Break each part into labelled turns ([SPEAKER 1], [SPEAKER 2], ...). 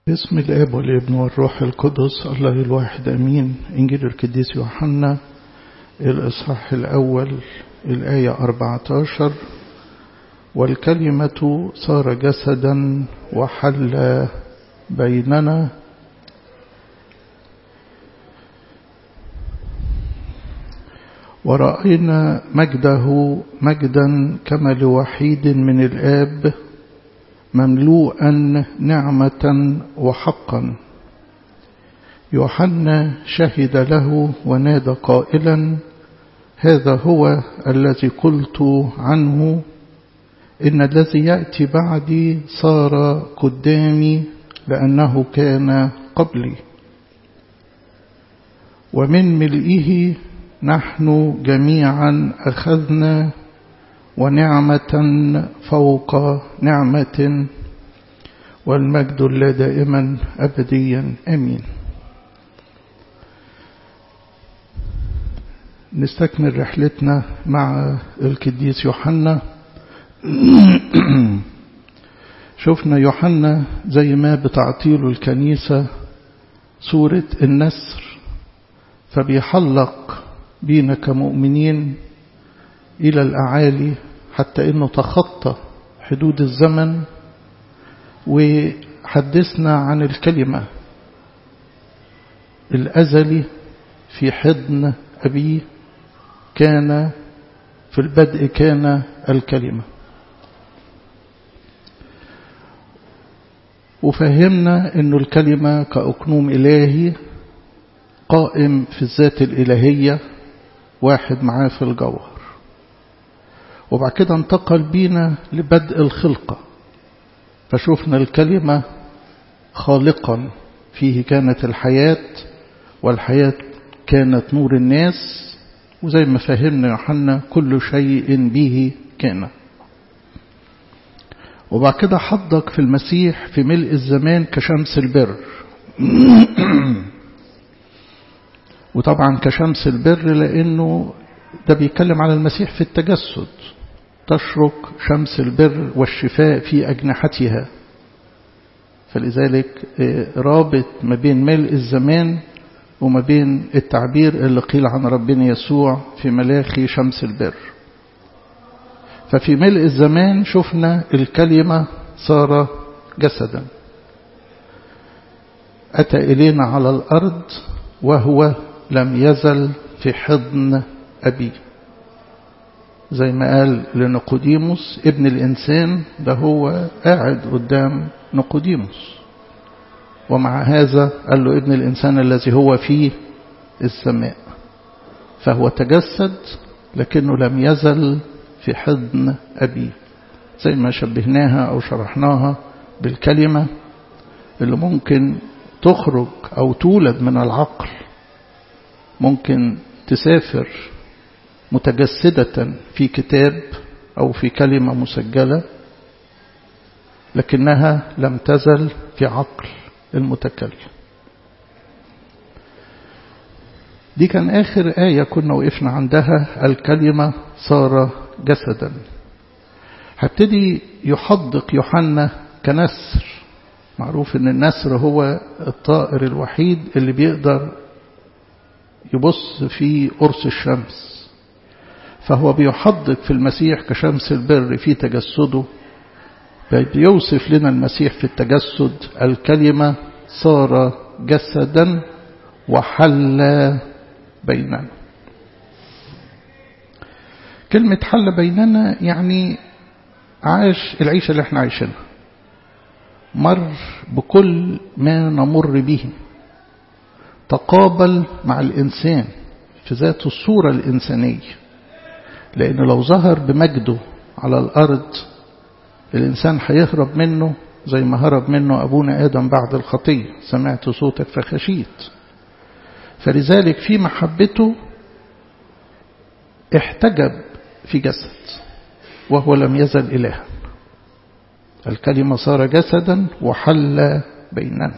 [SPEAKER 1] باسم الاب والابن والروح القدس الله الواحد امين انجيل القديس يوحنا الاصحاح الاول الايه 14 والكلمه صار جسدا وحل بيننا ورأينا مجده مجدا كما لوحيد من الآب مملوءا نعمة وحقا يوحنا شهد له ونادى قائلا هذا هو الذي قلت عنه إن الذي يأتي بعدي صار قدامي لأنه كان قبلي ومن ملئه نحن جميعا أخذنا ونعمة فوق نعمة والمجد لا دائما أبديا أمين نستكمل رحلتنا مع القديس يوحنا شفنا يوحنا زي ما بتعطيله الكنيسة صورة النسر فبيحلق بينا كمؤمنين إلى الأعالي حتى إنه تخطى حدود الزمن وحدثنا عن الكلمة الأزلي في حضن أبيه كان في البدء كان الكلمة وفهمنا أن الكلمة كأكنوم إلهي قائم في الذات الإلهية واحد معاه في الجوهر وبعد كده انتقل بينا لبدء الخلقة فشوفنا الكلمة خالقا فيه كانت الحياة والحياة كانت نور الناس وزي ما فهمنا يوحنا كل شيء به كان وبعد كده حضك في المسيح في ملء الزمان كشمس البر وطبعا كشمس البر لأنه ده بيتكلم على المسيح في التجسد تشرق شمس البر والشفاء في أجنحتها فلذلك رابط ما بين ملء الزمان وما بين التعبير اللي قيل عن ربنا يسوع في ملاخي شمس البر ففي ملء الزمان شفنا الكلمة صار جسدا أتى إلينا على الأرض وهو لم يزل في حضن أبيه زي ما قال لنقوديموس ابن الإنسان ده هو قاعد قدام نقوديموس ومع هذا قال له ابن الإنسان الذي هو في السماء فهو تجسد لكنه لم يزل في حضن أبيه زي ما شبهناها أو شرحناها بالكلمة اللي ممكن تخرج أو تولد من العقل ممكن تسافر متجسدة في كتاب أو في كلمة مسجلة لكنها لم تزل في عقل المتكلم دي كان آخر آية كنا وقفنا عندها الكلمة صار جسدا هبتدي يحدق يوحنا كنسر معروف ان النسر هو الطائر الوحيد اللي بيقدر يبص في قرص الشمس فهو بيحدق في المسيح كشمس البر في تجسده بيوصف لنا المسيح في التجسد الكلمة صار جسدا وحل بيننا كلمة حل بيننا يعني عاش العيشة اللي احنا عايشينها مر بكل ما نمر به تقابل مع الإنسان في ذات الصورة الإنسانية لأن لو ظهر بمجده على الأرض الإنسان هيهرب منه زي ما هرب منه أبونا آدم بعد الخطية سمعت صوتك فخشيت فلذلك في محبته احتجب في جسد وهو لم يزل إلها الكلمة صار جسدا وحل بيننا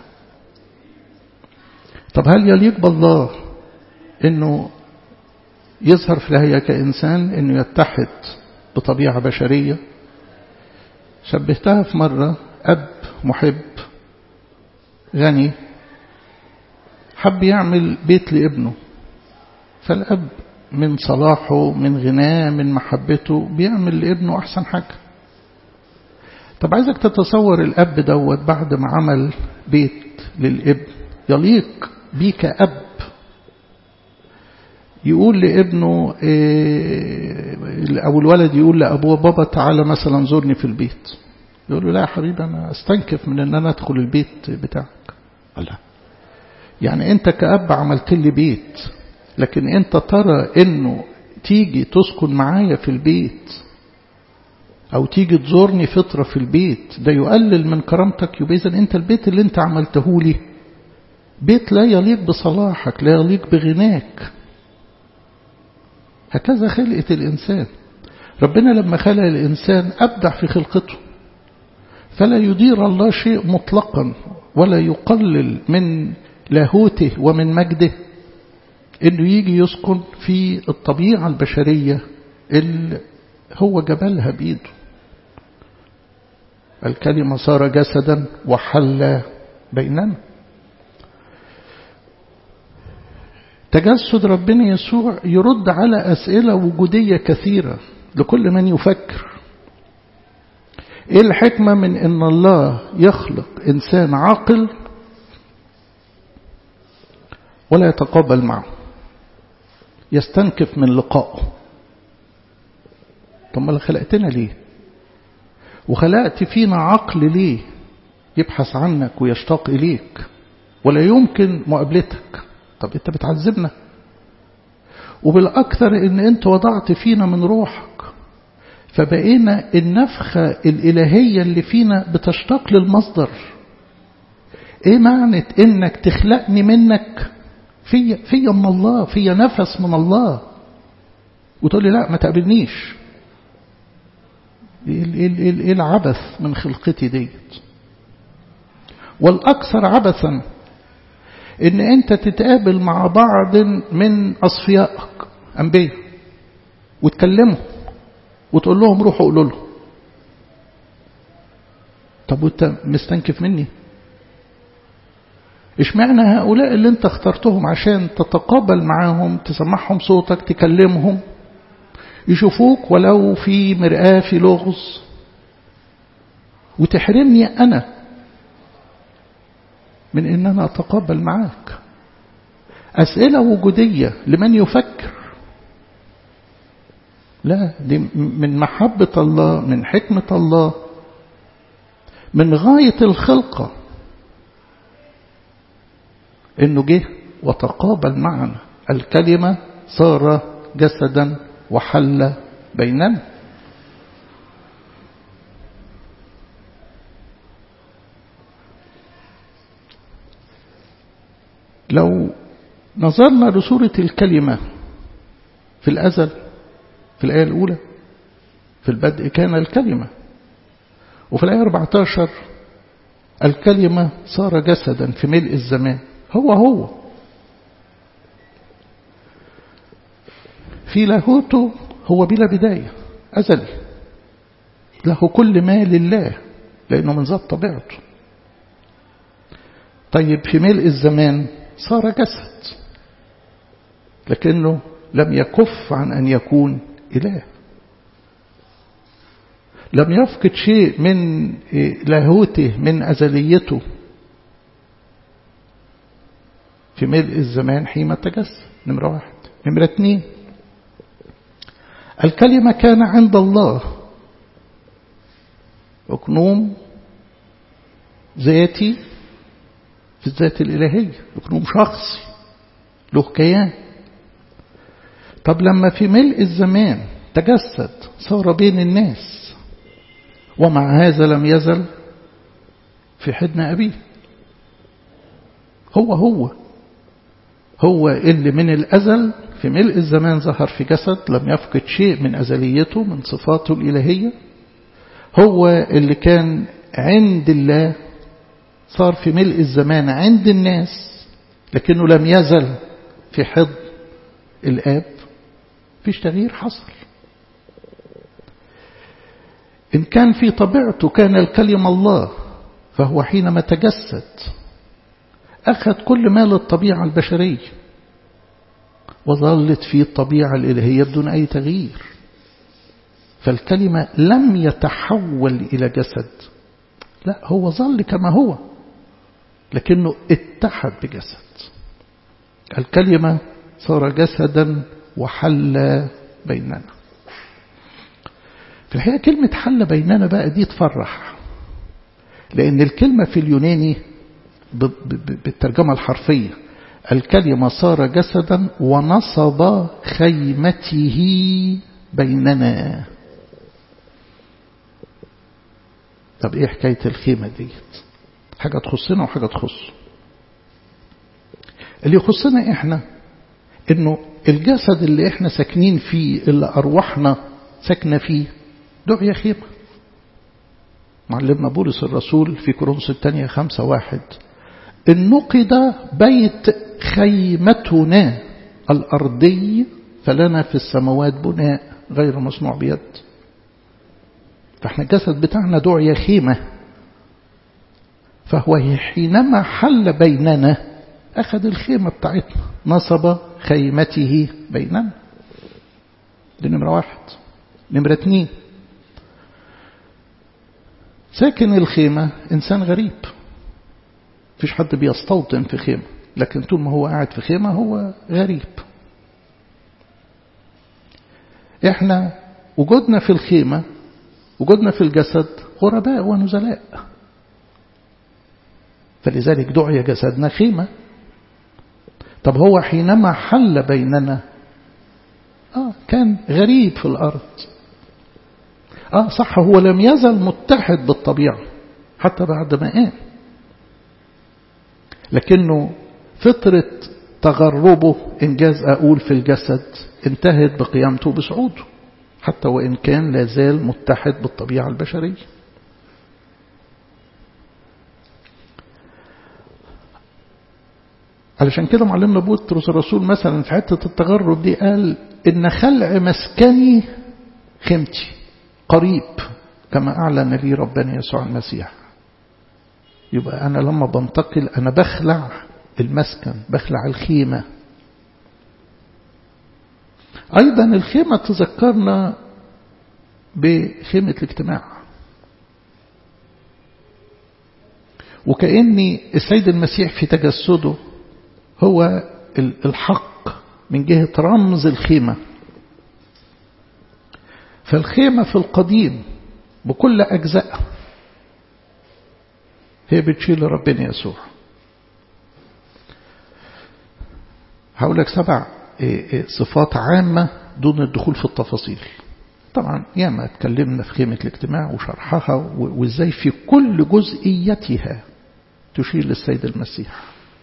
[SPEAKER 1] طب هل يليق بالله انه يظهر في الهيئة كإنسان انه يتحد بطبيعة بشرية شبهتها في مرة أب محب غني حب يعمل بيت لابنه فالأب من صلاحه من غناه من محبته بيعمل لابنه أحسن حاجة طب عايزك تتصور الأب دوت بعد ما عمل بيت للابن يليق بيه كأب يقول لابنه إيه أو الولد يقول لأبوه بابا تعالى مثلا زورني في البيت يقول له لا يا حبيبي أنا استنكف من أن أنا أدخل البيت بتاعك الله يعني أنت كأب عملت لي بيت لكن أنت ترى أنه تيجي تسكن معايا في البيت أو تيجي تزورني فترة في البيت ده يقلل من كرامتك يبقى إذا أنت البيت اللي أنت عملته لي بيت لا يليق بصلاحك لا يليق بغناك هكذا خلقة الإنسان ربنا لما خلق الإنسان أبدع في خلقته فلا يدير الله شيء مطلقا ولا يقلل من لاهوته ومن مجده انه يجي يسكن في الطبيعة البشرية اللي هو جبلها بإيده الكلمة صار جسدا وحل بيننا تجسد ربنا يسوع يرد على أسئلة وجودية كثيرة لكل من يفكر ايه الحكمة من ان الله يخلق انسان عاقل ولا يتقابل معه يستنكف من لقائه طب ما خلقتنا ليه وخلقت فينا عقل ليه يبحث عنك ويشتاق إليك ولا يمكن مقابلتك طب انت بتعذبنا وبالأكثر ان انت وضعت فينا من روحك فبقينا النفخة الإلهية اللي فينا بتشتاق للمصدر ايه معنى انك تخلقني منك في في من الله في نفس من الله وتقول لي لا ما تقابلنيش ايه العبث من خلقتي ديت والاكثر عبثا ان انت تتقابل مع بعض من اصفيائك انبياء وتكلمهم وتقول لهم روحوا قولوا له طب وانت مستنكف مني اشمعنى هؤلاء اللي انت اخترتهم عشان تتقابل معاهم تسمعهم صوتك تكلمهم يشوفوك ولو في مرآة في لغز وتحرمني أنا من إن أنا أتقابل معاك أسئلة وجودية لمن يفكر لا دي من محبة الله من حكمة الله من غاية الخلقة انه جه وتقابل معنا الكلمة صار جسدا وحل بيننا لو نظرنا لصورة الكلمة في الأزل في الآية الأولى في البدء كان الكلمة وفي الآية 14 الكلمة صار جسدا في ملء الزمان هو هو في لاهوته هو بلا بداية أزلي له كل ما لله لأنه من ذات طبيعته طيب في ملء الزمان صار جسد لكنه لم يكف عن أن يكون إله لم يفقد شيء من لاهوته من أزليته في ملء الزمان حين تجسد نمرة واحد نمرة اثنين الكلمة كان عند الله أكنوم ذاتي في الذات الإلهية أكنوم شخصي له كيان طب لما في ملء الزمان تجسد صار بين الناس ومع هذا لم يزل في حضن أبيه هو هو هو اللي من الأزل في ملء الزمان ظهر في جسد لم يفقد شيء من أزليته من صفاته الإلهية هو اللي كان عند الله صار في ملء الزمان عند الناس لكنه لم يزل في حضن الآب فيش تغيير حصل إن كان في طبيعته كان الكلمة الله فهو حينما تجسد أخذ كل ما للطبيعة البشرية وظلت في الطبيعة الإلهية بدون أي تغيير فالكلمة لم يتحول إلى جسد لا هو ظل كما هو لكنه اتحد بجسد الكلمة صار جسدا وحل بيننا في الحقيقة كلمة حل بيننا بقى دي تفرح لأن الكلمة في اليوناني بالترجمة الحرفية الكلمة صار جسدا ونصب خيمته بيننا طب ايه حكاية الخيمة ديت حاجة تخصنا وحاجة تخص اللي يخصنا احنا انه الجسد اللي احنا ساكنين فيه اللي ارواحنا ساكنة فيه دعية خيمة معلمنا بولس الرسول في كورنثوس الثانية خمسة واحد إن نقد بيت خيمتنا الأرضي فلنا في السماوات بناء غير مصنوع بيد فاحنا الجسد بتاعنا دعية خيمة فهو حينما حل بيننا أخذ الخيمة بتاعتنا نصب خيمته بيننا دي نمرة واحد نمرة اتنين ساكن الخيمة إنسان غريب فيش حد بيستوطن في خيمة لكن طول ما هو قاعد في خيمة هو غريب احنا وجودنا في الخيمة وجودنا في الجسد غرباء ونزلاء فلذلك دعي جسدنا خيمة طب هو حينما حل بيننا آه كان غريب في الأرض آه صح هو لم يزل متحد بالطبيعة حتى بعد ما قام لكنه فطرة تغربه إنجاز أقول في الجسد انتهت بقيامته بصعوده حتى وإن كان لا زال متحد بالطبيعة البشرية علشان كده معلمنا بطرس الرسول مثلا في حتة التغرب دي قال إن خلع مسكني خيمتي قريب كما أعلن لي ربنا يسوع المسيح يبقى أنا لما بنتقل أنا بخلع المسكن بخلع الخيمة أيضا الخيمة تذكرنا بخيمة الاجتماع وكأن السيد المسيح في تجسده هو الحق من جهة رمز الخيمة فالخيمة في القديم بكل أجزائها هي بتشيل ربنا يسوع هقول لك سبع صفات عامة دون الدخول في التفاصيل طبعا ياما اتكلمنا في خيمة الاجتماع وشرحها وازاي في كل جزئيتها تشير للسيد المسيح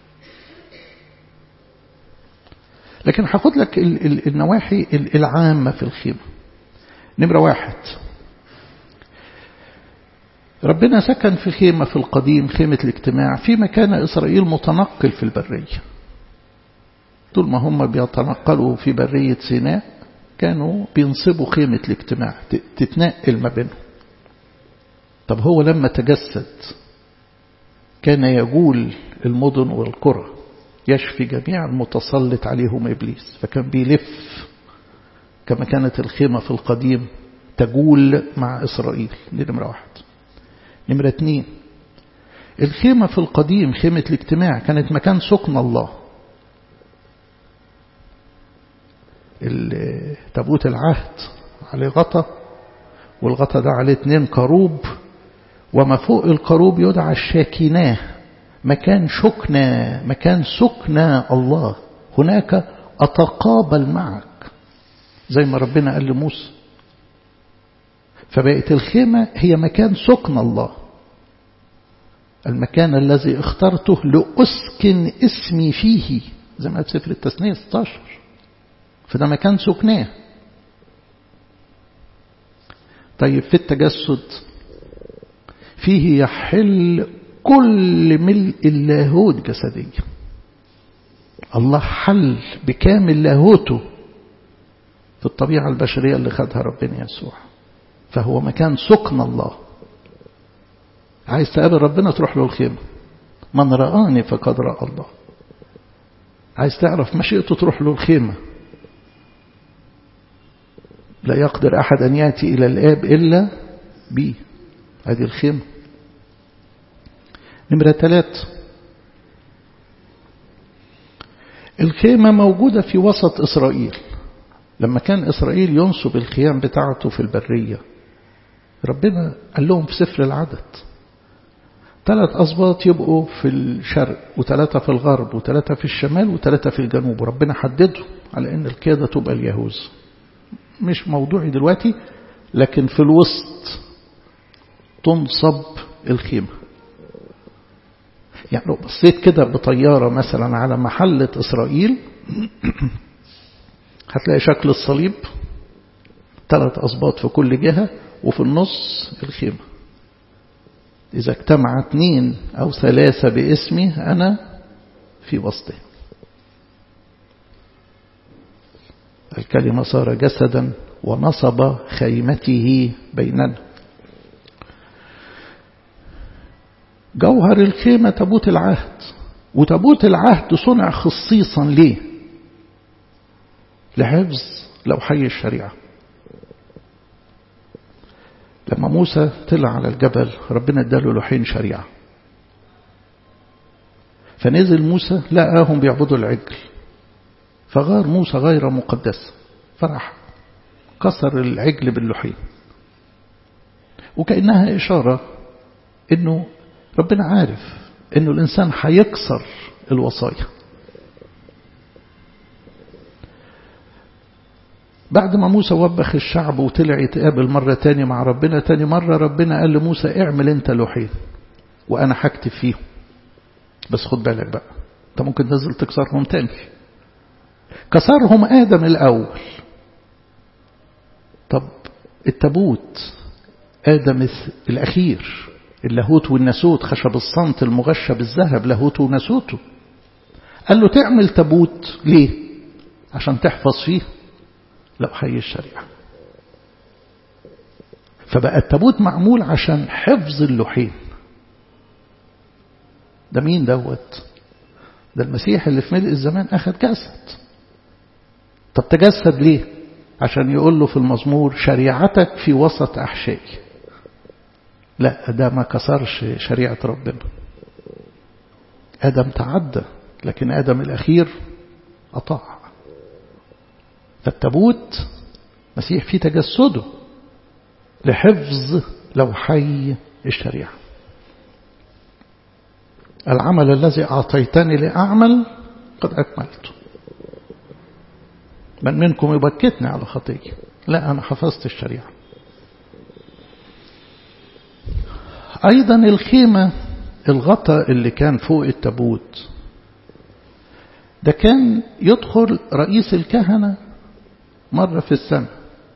[SPEAKER 1] لكن هاخد لك النواحي العامة في الخيمة نمرة واحد ربنا سكن في خيمة في القديم خيمة الاجتماع في مكان إسرائيل متنقل في البرية طول ما هم بيتنقلوا في برية سيناء كانوا بينصبوا خيمة الاجتماع تتنقل ما بينهم طب هو لما تجسد كان يجول المدن والقرى يشفي جميع المتسلط عليهم إبليس فكان بيلف كما كانت الخيمة في القديم تجول مع إسرائيل دي نمرة واحد نمرة اتنين الخيمة في القديم خيمة الاجتماع كانت مكان سكن الله تابوت العهد عليه غطا والغطا ده عليه اتنين كروب وما فوق الكروب يدعى الشاكناه مكان شكنى مكان سكنى الله هناك أتقابل معك زي ما ربنا قال لموسى فبقت الخيمة هي مكان سكن الله المكان الذي اخترته لأسكن اسمي فيه زي ما سفر التثنية 16 فده مكان سكناه طيب في التجسد فيه يحل كل ملء اللاهوت جسديا الله حل بكامل لاهوته في الطبيعة البشرية اللي خدها ربنا يسوع فهو مكان سكن الله عايز تقابل ربنا تروح له الخيمة من رآني فقد رأى الله عايز تعرف مشيئته تروح له الخيمة لا يقدر أحد أن يأتي إلى الآب إلا بي هذه الخيمة نمرة ثلاثة الخيمة موجودة في وسط إسرائيل لما كان إسرائيل ينصب الخيام بتاعته في البرية ربنا قال لهم في سفر العدد ثلاث أسباط يبقوا في الشرق وثلاثة في الغرب وثلاثة في الشمال وثلاثة في الجنوب وربنا حدده على أن القيادة تبقى اليهوذ مش موضوعي دلوقتي لكن في الوسط تنصب الخيمة يعني لو بصيت كده بطيارة مثلا على محلة إسرائيل هتلاقي شكل الصليب ثلاث أسباط في كل جهة وفي النص الخيمة إذا اجتمع اثنين أو ثلاثة باسمي أنا في وسطهم الكلمة صار جسدا ونصب خيمته بيننا جوهر الخيمة تابوت العهد وتابوت العهد صنع خصيصا ليه لحفظ لوحي الشريعة لما موسى طلع على الجبل ربنا اداله لوحين شريعة فنزل موسى لقاهم بيعبدوا العجل فغار موسى غير مقدس فرح كسر العجل باللوحين وكأنها إشارة إنه ربنا عارف إنه الإنسان هيكسر الوصايا بعد ما موسى وبخ الشعب وطلع يتقابل مرة تاني مع ربنا تاني مرة ربنا قال لموسى اعمل انت لوحين وانا هكتب فيهم بس خد بالك بقى انت ممكن تنزل تكسرهم تاني كسرهم آدم الأول طب التابوت آدم الأخير اللاهوت والناسوت خشب الصمت المغشى بالذهب لاهوته وناسوته قال له تعمل تابوت ليه عشان تحفظ فيه لوحي الشريعة فبقى التابوت معمول عشان حفظ اللوحين ده مين دوت ده المسيح اللي في ملء الزمان أخذ جسد طب تجسد ليه عشان يقول له في المزمور شريعتك في وسط أحشائي لا ده ما كسرش شريعة ربنا آدم تعدى لكن آدم الأخير أطاع فالتابوت مسيح في تجسده لحفظ لوحي الشريعة العمل الذي أعطيتني لأعمل قد أكملته من منكم يبكتني على خطية لا أنا حفظت الشريعة أيضا الخيمة الغطاء اللي كان فوق التابوت ده كان يدخل رئيس الكهنة مرة في السنة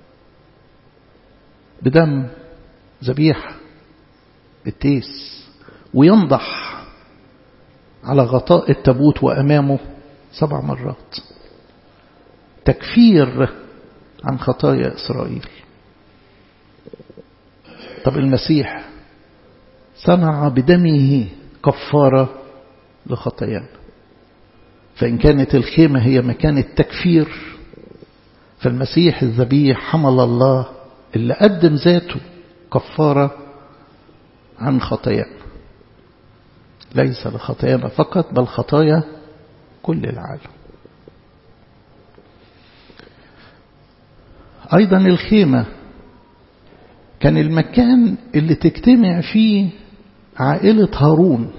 [SPEAKER 1] بدم ذبيحة التيس وينضح على غطاء التابوت وأمامه سبع مرات تكفير عن خطايا إسرائيل طب المسيح صنع بدمه كفارة لخطايانا فإن كانت الخيمة هي مكان التكفير فالمسيح الذبيح حمل الله اللي قدم ذاته كفارة عن خطايانا ليس لخطايانا فقط بل خطايا كل العالم أيضا الخيمة كان المكان اللي تجتمع فيه عائلة هارون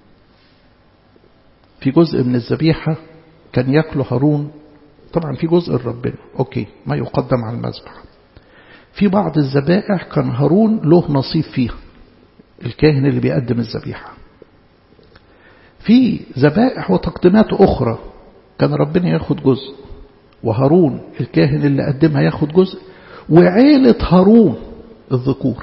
[SPEAKER 1] في جزء من الذبيحة كان ياكله هارون طبعا في جزء لربنا أوكي ما يقدم على المذبح في بعض الذبائح كان هارون له نصيب فيها الكاهن اللي بيقدم الذبيحة في ذبائح وتقديمات أخرى كان ربنا ياخد جزء وهارون الكاهن اللي قدمها ياخد جزء وعيلة هارون الذكور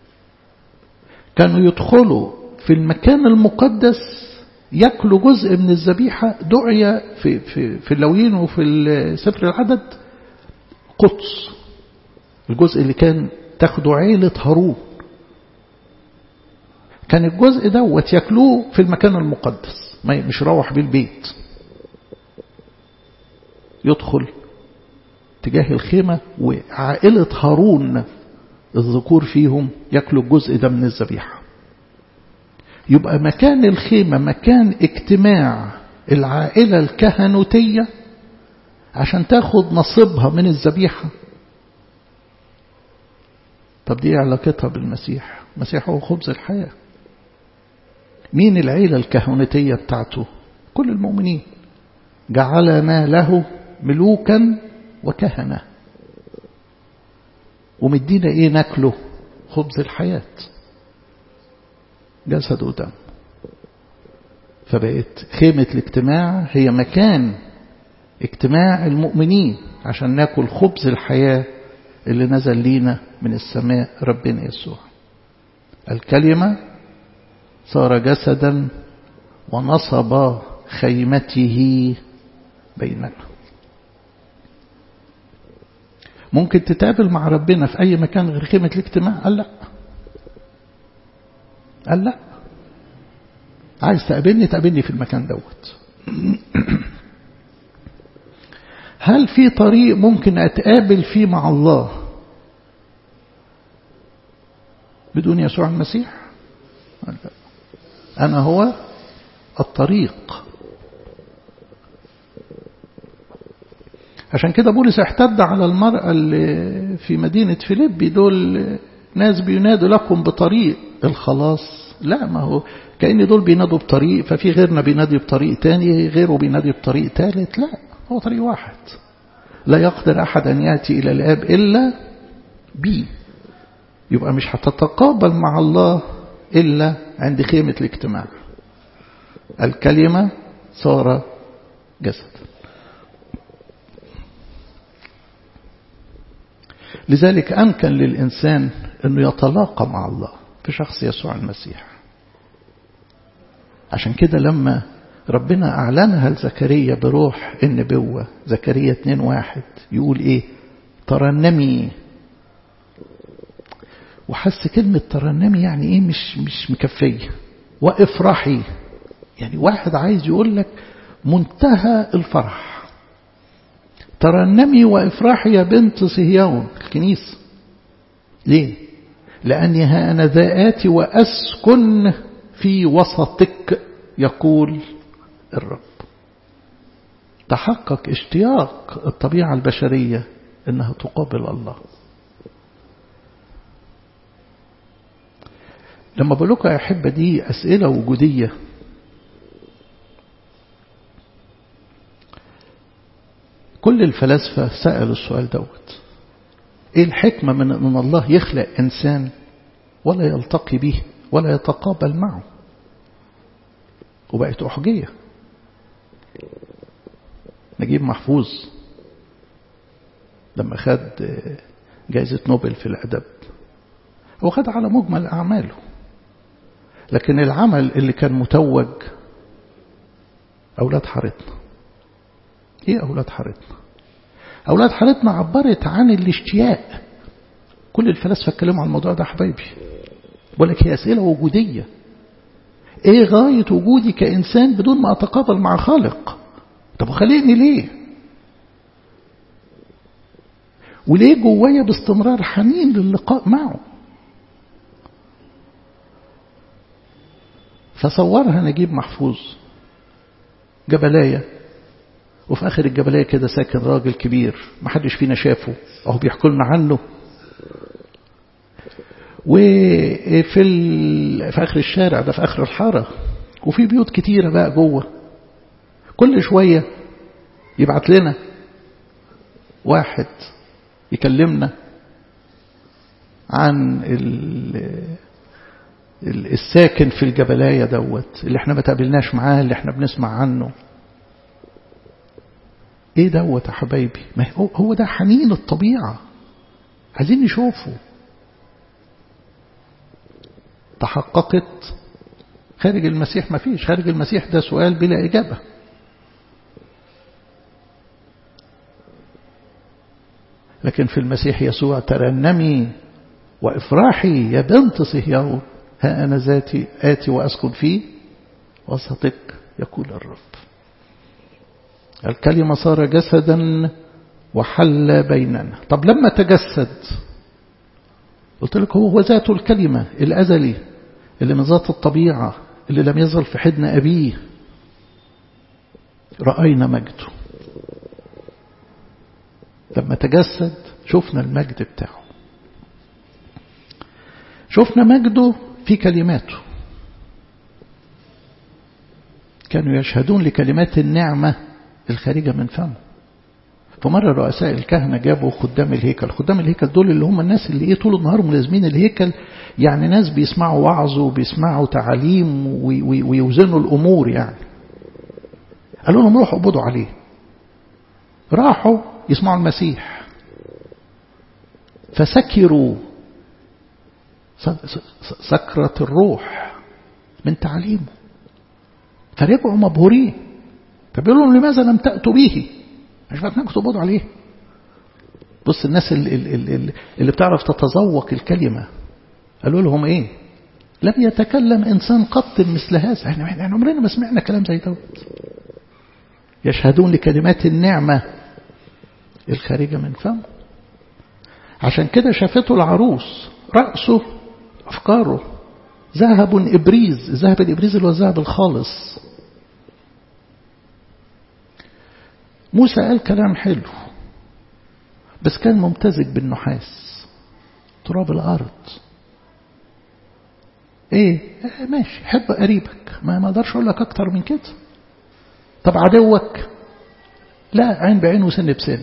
[SPEAKER 1] كانوا يدخلوا في المكان المقدس ياكلوا جزء من الذبيحة دعية في, في, في اللوين وفي سفر العدد قدس الجزء اللي كان تاخده عيلة هارون كان الجزء دوت ياكلوه في المكان المقدس ما مش روح بالبيت يدخل تجاه الخيمة وعائلة هارون الذكور فيهم ياكلوا الجزء ده من الذبيحة يبقى مكان الخيمة مكان اجتماع العائلة الكهنوتية عشان تاخد نصيبها من الذبيحة طب دي علاقتها بالمسيح المسيح هو خبز الحياة مين العيلة الكهنوتية بتاعته كل المؤمنين جعلنا له ملوكا وكهنة ومدينا ايه ناكله خبز الحياة جسد ودم فبقت خيمة الاجتماع هي مكان اجتماع المؤمنين عشان ناكل خبز الحياة اللي نزل لينا من السماء ربنا يسوع الكلمة صار جسدا ونصب خيمته بيننا ممكن تتقابل مع ربنا في أي مكان غير خيمة الاجتماع قال لا قال لا عايز تقابلني تقابلني في المكان دوت هل في طريق ممكن أتقابل فيه مع الله بدون يسوع المسيح أنا هو الطريق عشان كده بولس احتد على المرأة اللي في مدينة فيليبي دول ناس بينادوا لكم بطريق الخلاص لا ما هو كأن دول بينادوا بطريق ففي غيرنا بينادي بطريق تاني غيره بينادي بطريق ثالث لا هو طريق واحد لا يقدر أحد أن يأتي إلى الآب إلا بي يبقى مش هتتقابل مع الله إلا عند خيمة الاجتماع الكلمة صار جسد لذلك أمكن للإنسان أنه يتلاقى مع الله في شخص يسوع المسيح عشان كده لما ربنا أعلنها لزكريا بروح النبوة زكريا 2 واحد يقول إيه ترنمي وحس كلمة ترنمي يعني إيه مش مش مكفية وافرحي يعني واحد عايز يقول لك منتهى الفرح ترنمي وافرحي يا بنت صهيون الكنيسة ليه لأني ها أنا ذا آتي وأسكن في وسطك يقول الرب تحقق اشتياق الطبيعة البشرية انها تقابل الله لما بقول لكم يا أحبة دي أسئلة وجودية كل الفلاسفة سألوا السؤال دوت ايه الحكمة من ان الله يخلق انسان ولا يلتقي به ولا يتقابل معه وبقت أحجية نجيب محفوظ لما خد جائزة نوبل في الأدب هو خد على مجمل أعماله لكن العمل اللي كان متوج أولاد حارتنا إيه أولاد حارتنا أولاد حارتنا عبرت عن الاشتياق كل الفلاسفة اتكلموا عن الموضوع ده حبايبي بقول لك هي أسئلة وجودية ايه غاية وجودي كإنسان بدون ما أتقابل مع خالق طب وخليني ليه وليه جوايا باستمرار حنين للقاء معه فصورها نجيب محفوظ جبلاية وفي آخر الجبلاية كده ساكن راجل كبير محدش فينا شافه أهو بيحكوا لنا عنه وفي ال... في آخر الشارع ده في آخر الحارة وفي بيوت كتيرة بقى جوه كل شوية يبعت لنا واحد يكلمنا عن ال... الساكن في الجبلاية دوت اللي احنا ما تقابلناش معاه اللي احنا بنسمع عنه ايه دوت يا حبايبي ما هو, هو ده حنين الطبيعة عايزين نشوفه تحققت خارج المسيح ما فيش خارج المسيح ده سؤال بلا إجابة لكن في المسيح يسوع ترنمي وإفراحي يا بنت صهيون ها أنا ذاتي آتي وأسكن فيه وسطك يقول الرب الكلمة صار جسدا وحل بيننا طب لما تجسد قلت لك هو ذات الكلمة الأزلي اللي من ذات الطبيعة اللي لم يزل في حضن أبيه رأينا مجده لما تجسد شفنا المجد بتاعه شفنا مجده في كلماته كانوا يشهدون لكلمات النعمة الخارجة من فمه فمرة رؤساء الكهنة جابوا خدام الهيكل خدام الهيكل دول اللي هم الناس اللي ايه طول النهار ملازمين الهيكل يعني ناس بيسمعوا وعظ وبيسمعوا تعاليم ويوزنوا الأمور يعني قالوا لهم روحوا اقبضوا عليه راحوا يسمعوا المسيح فسكروا سكرة الروح من تعليمه فرجعوا مبهورين فبيقولوا لهم لماذا لم تأتوا به مش فاتنكم تقبضوا عليه بص الناس اللي, اللي, اللي بتعرف تتذوق الكلمة قالوا لهم ايه لم يتكلم إنسان قط مثل هذا احنا يعني عمرنا ما سمعنا كلام زي دوت يشهدون لكلمات النعمة الخارجة من فمه عشان كده شافته العروس رأسه أفكاره ذهب إبريز ذهب الإبريز اللي هو الذهب الخالص موسى قال كلام حلو بس كان ممتزج بالنحاس تراب الأرض ايه ماشي حب قريبك ما ما اقدرش اقول لك اكتر من كده طب عدوك لا عين بعين وسن بسن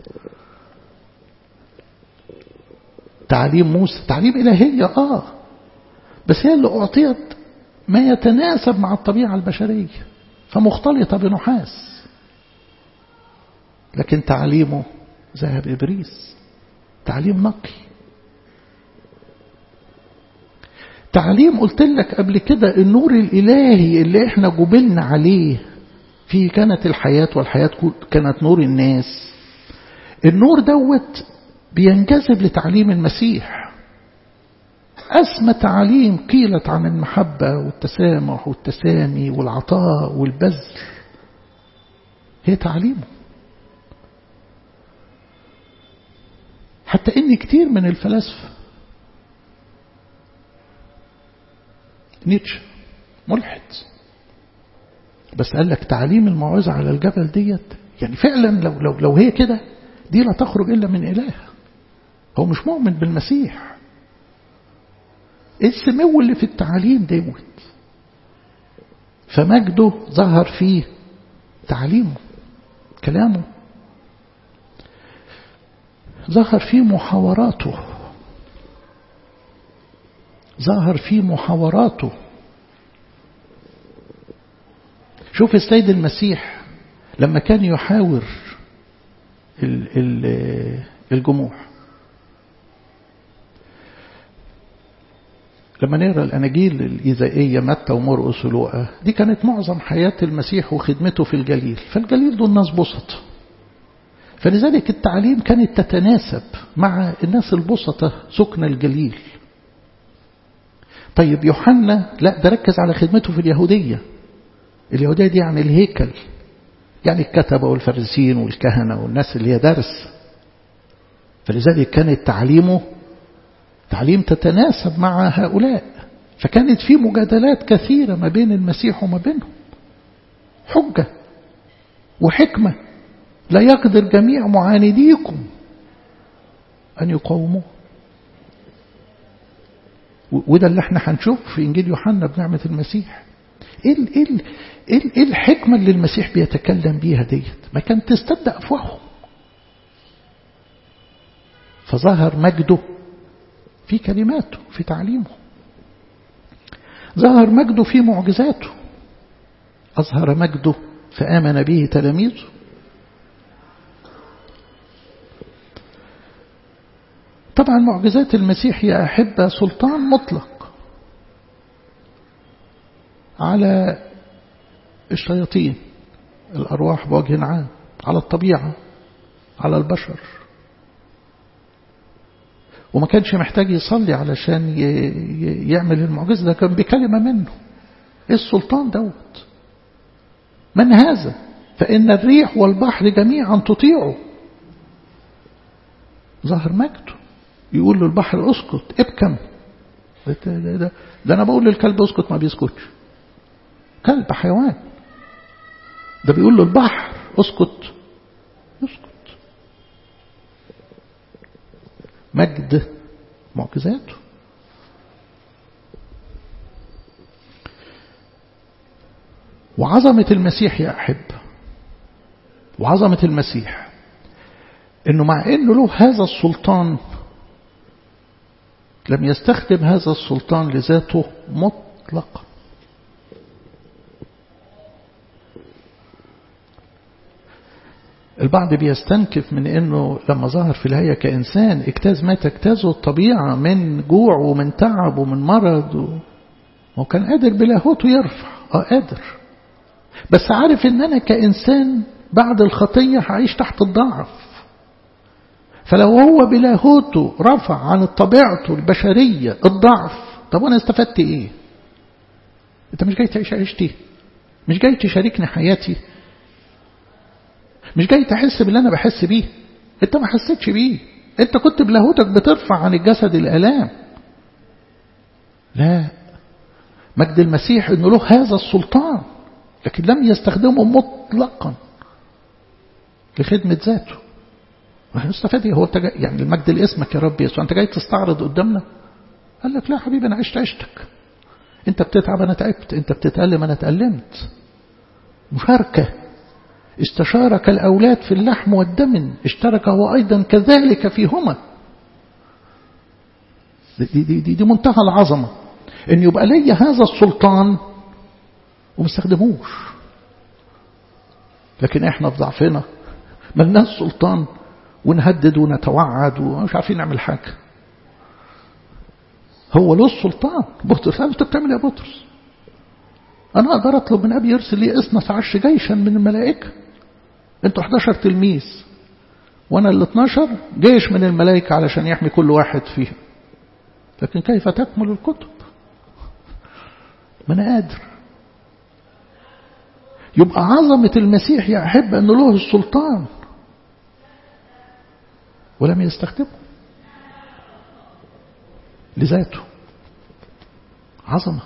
[SPEAKER 1] تعليم موسى تعليم إلهية آه بس هي اللي أعطيت ما يتناسب مع الطبيعة البشرية فمختلطة بنحاس لكن تعليمه ذهب إبريس تعليم نقي تعليم قلت لك قبل كده النور الإلهي اللي احنا جبلنا عليه فيه كانت الحياة والحياة كانت نور الناس النور دوت بينجذب لتعليم المسيح أسمى تعليم قيلت عن المحبة والتسامح والتسامي والعطاء والبذل هي تعليمه حتى إن كتير من الفلاسفة نيتشه ملحد بس قال لك تعليم الموعظة على الجبل ديت يعني فعلا لو, لو, لو هي كده دي لا تخرج إلا من إله هو مش مؤمن بالمسيح ايه السمو اللي في التعليم دوت فمجده ظهر فيه تعليمه كلامه ظهر فيه محاوراته ظهر فيه محاوراته شوف السيد المسيح لما كان يحاور الجموع لما نقرا الاناجيل الايذائيه متى ومرقس ولوقا دي كانت معظم حياه المسيح وخدمته في الجليل فالجليل دول ناس بسط فلذلك التعليم كانت تتناسب مع الناس البسطة سكن الجليل طيب يوحنا لا ده ركز على خدمته في اليهودية اليهودية دي يعني الهيكل يعني الكتبة والفريسيين والكهنة والناس اللي هي درس فلذلك كانت تعليمه تعليم تتناسب مع هؤلاء فكانت في مجادلات كثيرة ما بين المسيح وما بينهم حجة وحكمة لا يقدر جميع معانديكم أن يقاوموه وده اللي احنا هنشوف في إنجيل يوحنا بنعمة المسيح ايه ايه ايه الحكمة اللي المسيح بيتكلم بيها ديت ما كان تستبدأ أفواههم فظهر مجده في كلماته في تعليمه ظهر مجده في معجزاته أظهر مجده فآمن به تلاميذه طبعا معجزات المسيح يا أحبة سلطان مطلق على الشياطين الأرواح بوجه عام على الطبيعة على البشر وما كانش محتاج يصلي علشان يعمل المعجزة ده كان بكلمة منه ايه السلطان دوت من هذا فإن الريح والبحر جميعا تطيعه ظهر مجده يقول له البحر اسكت ابكم ده, ده, ده, ده أنا بقول للكلب اسكت ما بيسكتش كلب حيوان ده بيقول له البحر اسكت يسكت مجد معجزاته وعظمة المسيح يا أحب وعظمة المسيح إنه مع إنه له هذا السلطان لم يستخدم هذا السلطان لذاته مطلقا البعض بيستنكف من انه لما ظهر في الهيئة كإنسان اجتاز ما تجتازه الطبيعة من جوع ومن تعب ومن مرض و... هو كان قادر بلاهوته يرفع اه قادر بس عارف ان انا كإنسان بعد الخطية هعيش تحت الضعف فلو هو بلاهوته رفع عن طبيعته البشرية الضعف طب وانا استفدت ايه انت مش جاي تعيش عيشتي مش جاي تشاركني حياتي مش جاي تحس باللي انا بحس بيه انت ما حسيتش بيه انت كنت بلاهوتك بترفع عن الجسد الالام لا مجد المسيح انه له هذا السلطان لكن لم يستخدمه مطلقا لخدمة ذاته هنستفاد ايه هو انت يعني المجد لاسمك يا رب يسوع انت جاي تستعرض قدامنا قال لك لا حبيبي انا عشت عشتك انت بتتعب انا تعبت انت بتتألم انا تألمت مشاركة استشارك الأولاد في اللحم والدم اشترك هو أيضا كذلك فيهما دي, دي, دي, دي منتهى العظمة ان يبقى لي هذا السلطان وما استخدموش لكن احنا في ضعفنا ملناش سلطان ونهدد ونتوعد ومش عارفين نعمل حاجة هو له السلطان بطرس انت بتعمل يا بطرس انا اقدر اطلب من ابي يرسل لي 12 جيشا من الملائكه انتوا 11 تلميذ وانا ال 12 جيش من الملائكه علشان يحمي كل واحد فيهم لكن كيف تكمل الكتب ما انا قادر يبقى عظمة المسيح يا أحب أن له السلطان ولم يستخدمه لذاته عظمة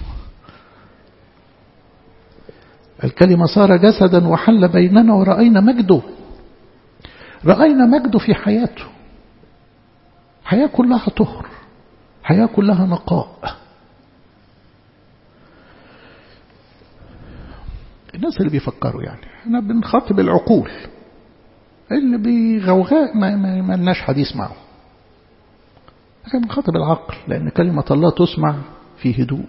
[SPEAKER 1] الكلمة صار جسدا وحل بيننا ورأينا مجده رأينا مجده في حياته حياة كلها طهر حياة كلها نقاء الناس اللي بيفكروا يعني احنا بنخاطب العقول اللي بغوغاء ما, ما, ما لناش حديث معه احنا بنخاطب العقل لأن كلمة الله تسمع في هدوء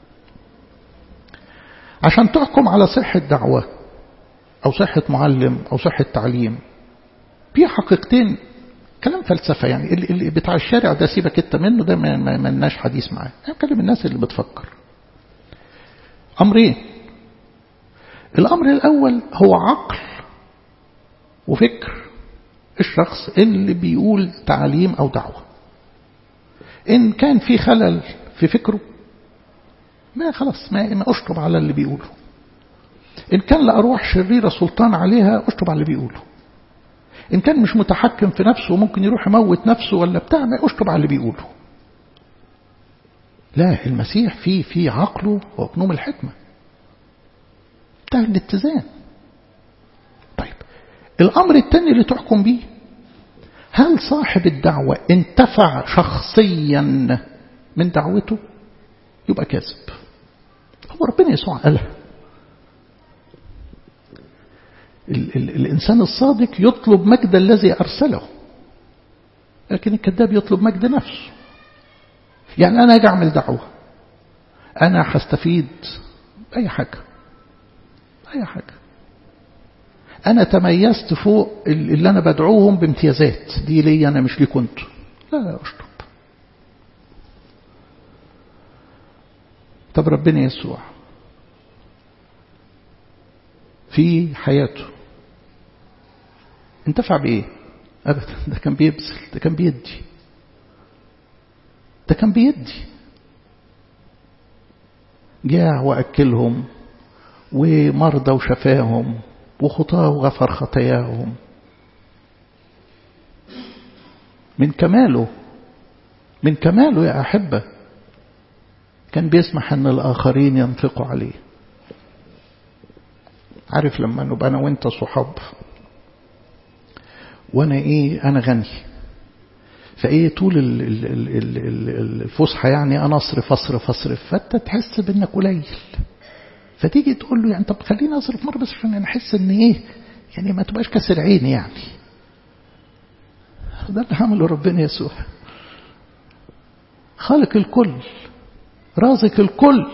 [SPEAKER 1] عشان تحكم على صحة دعوة أو صحة معلم أو صحة تعليم في حقيقتين كلام فلسفة يعني اللي بتاع الشارع ده سيبك انت منه ده ما لناش حديث معاه انا بكلم الناس اللي بتفكر أمرين الأمر الأول هو عقل وفكر الشخص اللي بيقول تعليم أو دعوة إن كان في خلل في فكره ما خلاص ما, ما أشطب على اللي بيقوله إن كان لأرواح شريرة سلطان عليها أشطب على اللي بيقوله إن كان مش متحكم في نفسه وممكن يروح يموت نفسه ولا بتاع ما أشطب على اللي بيقوله لا المسيح فيه في عقله وأكنوم الحكمة بتاع الاتزان طيب الأمر الثاني اللي تحكم به هل صاحب الدعوة انتفع شخصيا من دعوته يبقى كاذب هو ربنا يسوع قالها ال ال الإنسان الصادق يطلب مجد الذي أرسله لكن الكذاب يطلب مجد نفسه يعني أنا أجي أعمل دعوة أنا هستفيد أي حاجة أي حاجة أنا تميزت فوق اللي أنا بدعوهم بامتيازات دي لي أنا مش ليكم انتوا لا لا أشطب طب ربنا يسوع في حياته انتفع بإيه أبدا ده كان بيبذل ده كان بيدي ده كان بيدي جاع وأكلهم ومرضى وشفاهم وخطاه وغفر خطاياهم من كماله من كماله يا أحبة كان بيسمح أن الآخرين ينفقوا عليه عارف لما نبقى أنا وأنت صحاب وأنا إيه أنا غني فإيه طول الفسحة يعني أنا أصرف أصرف أصرف فأنت تحس بأنك قليل فتيجي تقول له يعني طب خليني أصرف مرة بس عشان أنا أحس إن إيه يعني ما تبقاش كسر عيني يعني ده اللي عمله ربنا يسوع خالق الكل رازق الكل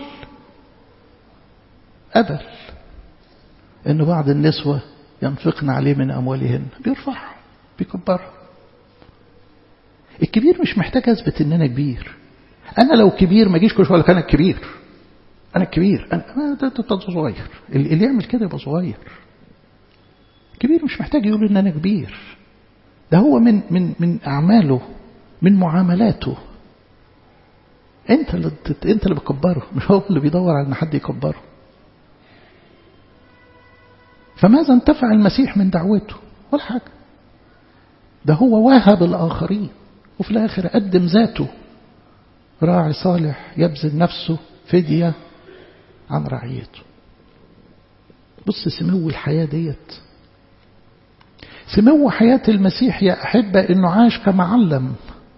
[SPEAKER 1] أبل إن بعض النسوة ينفقن عليه من أموالهن بيرفعهم بيكبرهم الكبير مش محتاج أثبت إن أنا كبير أنا لو كبير ما أجيش كل شوية أنا كبير أنا كبير أنا ده, ده, ده صغير اللي يعمل كده يبقى صغير كبير مش محتاج يقول إن أنا كبير ده هو من من من أعماله من معاملاته أنت اللي أنت اللي بتكبره مش هو اللي بيدور على إن حد يكبره فماذا انتفع المسيح من دعوته ولا حاجة ده هو وهب الآخرين وفي الآخر قدم ذاته راعي صالح يبذل نفسه فدية عن رعيته بص سمو الحياة ديت سمو حياة المسيح يا أحبة إنه عاش كمعلم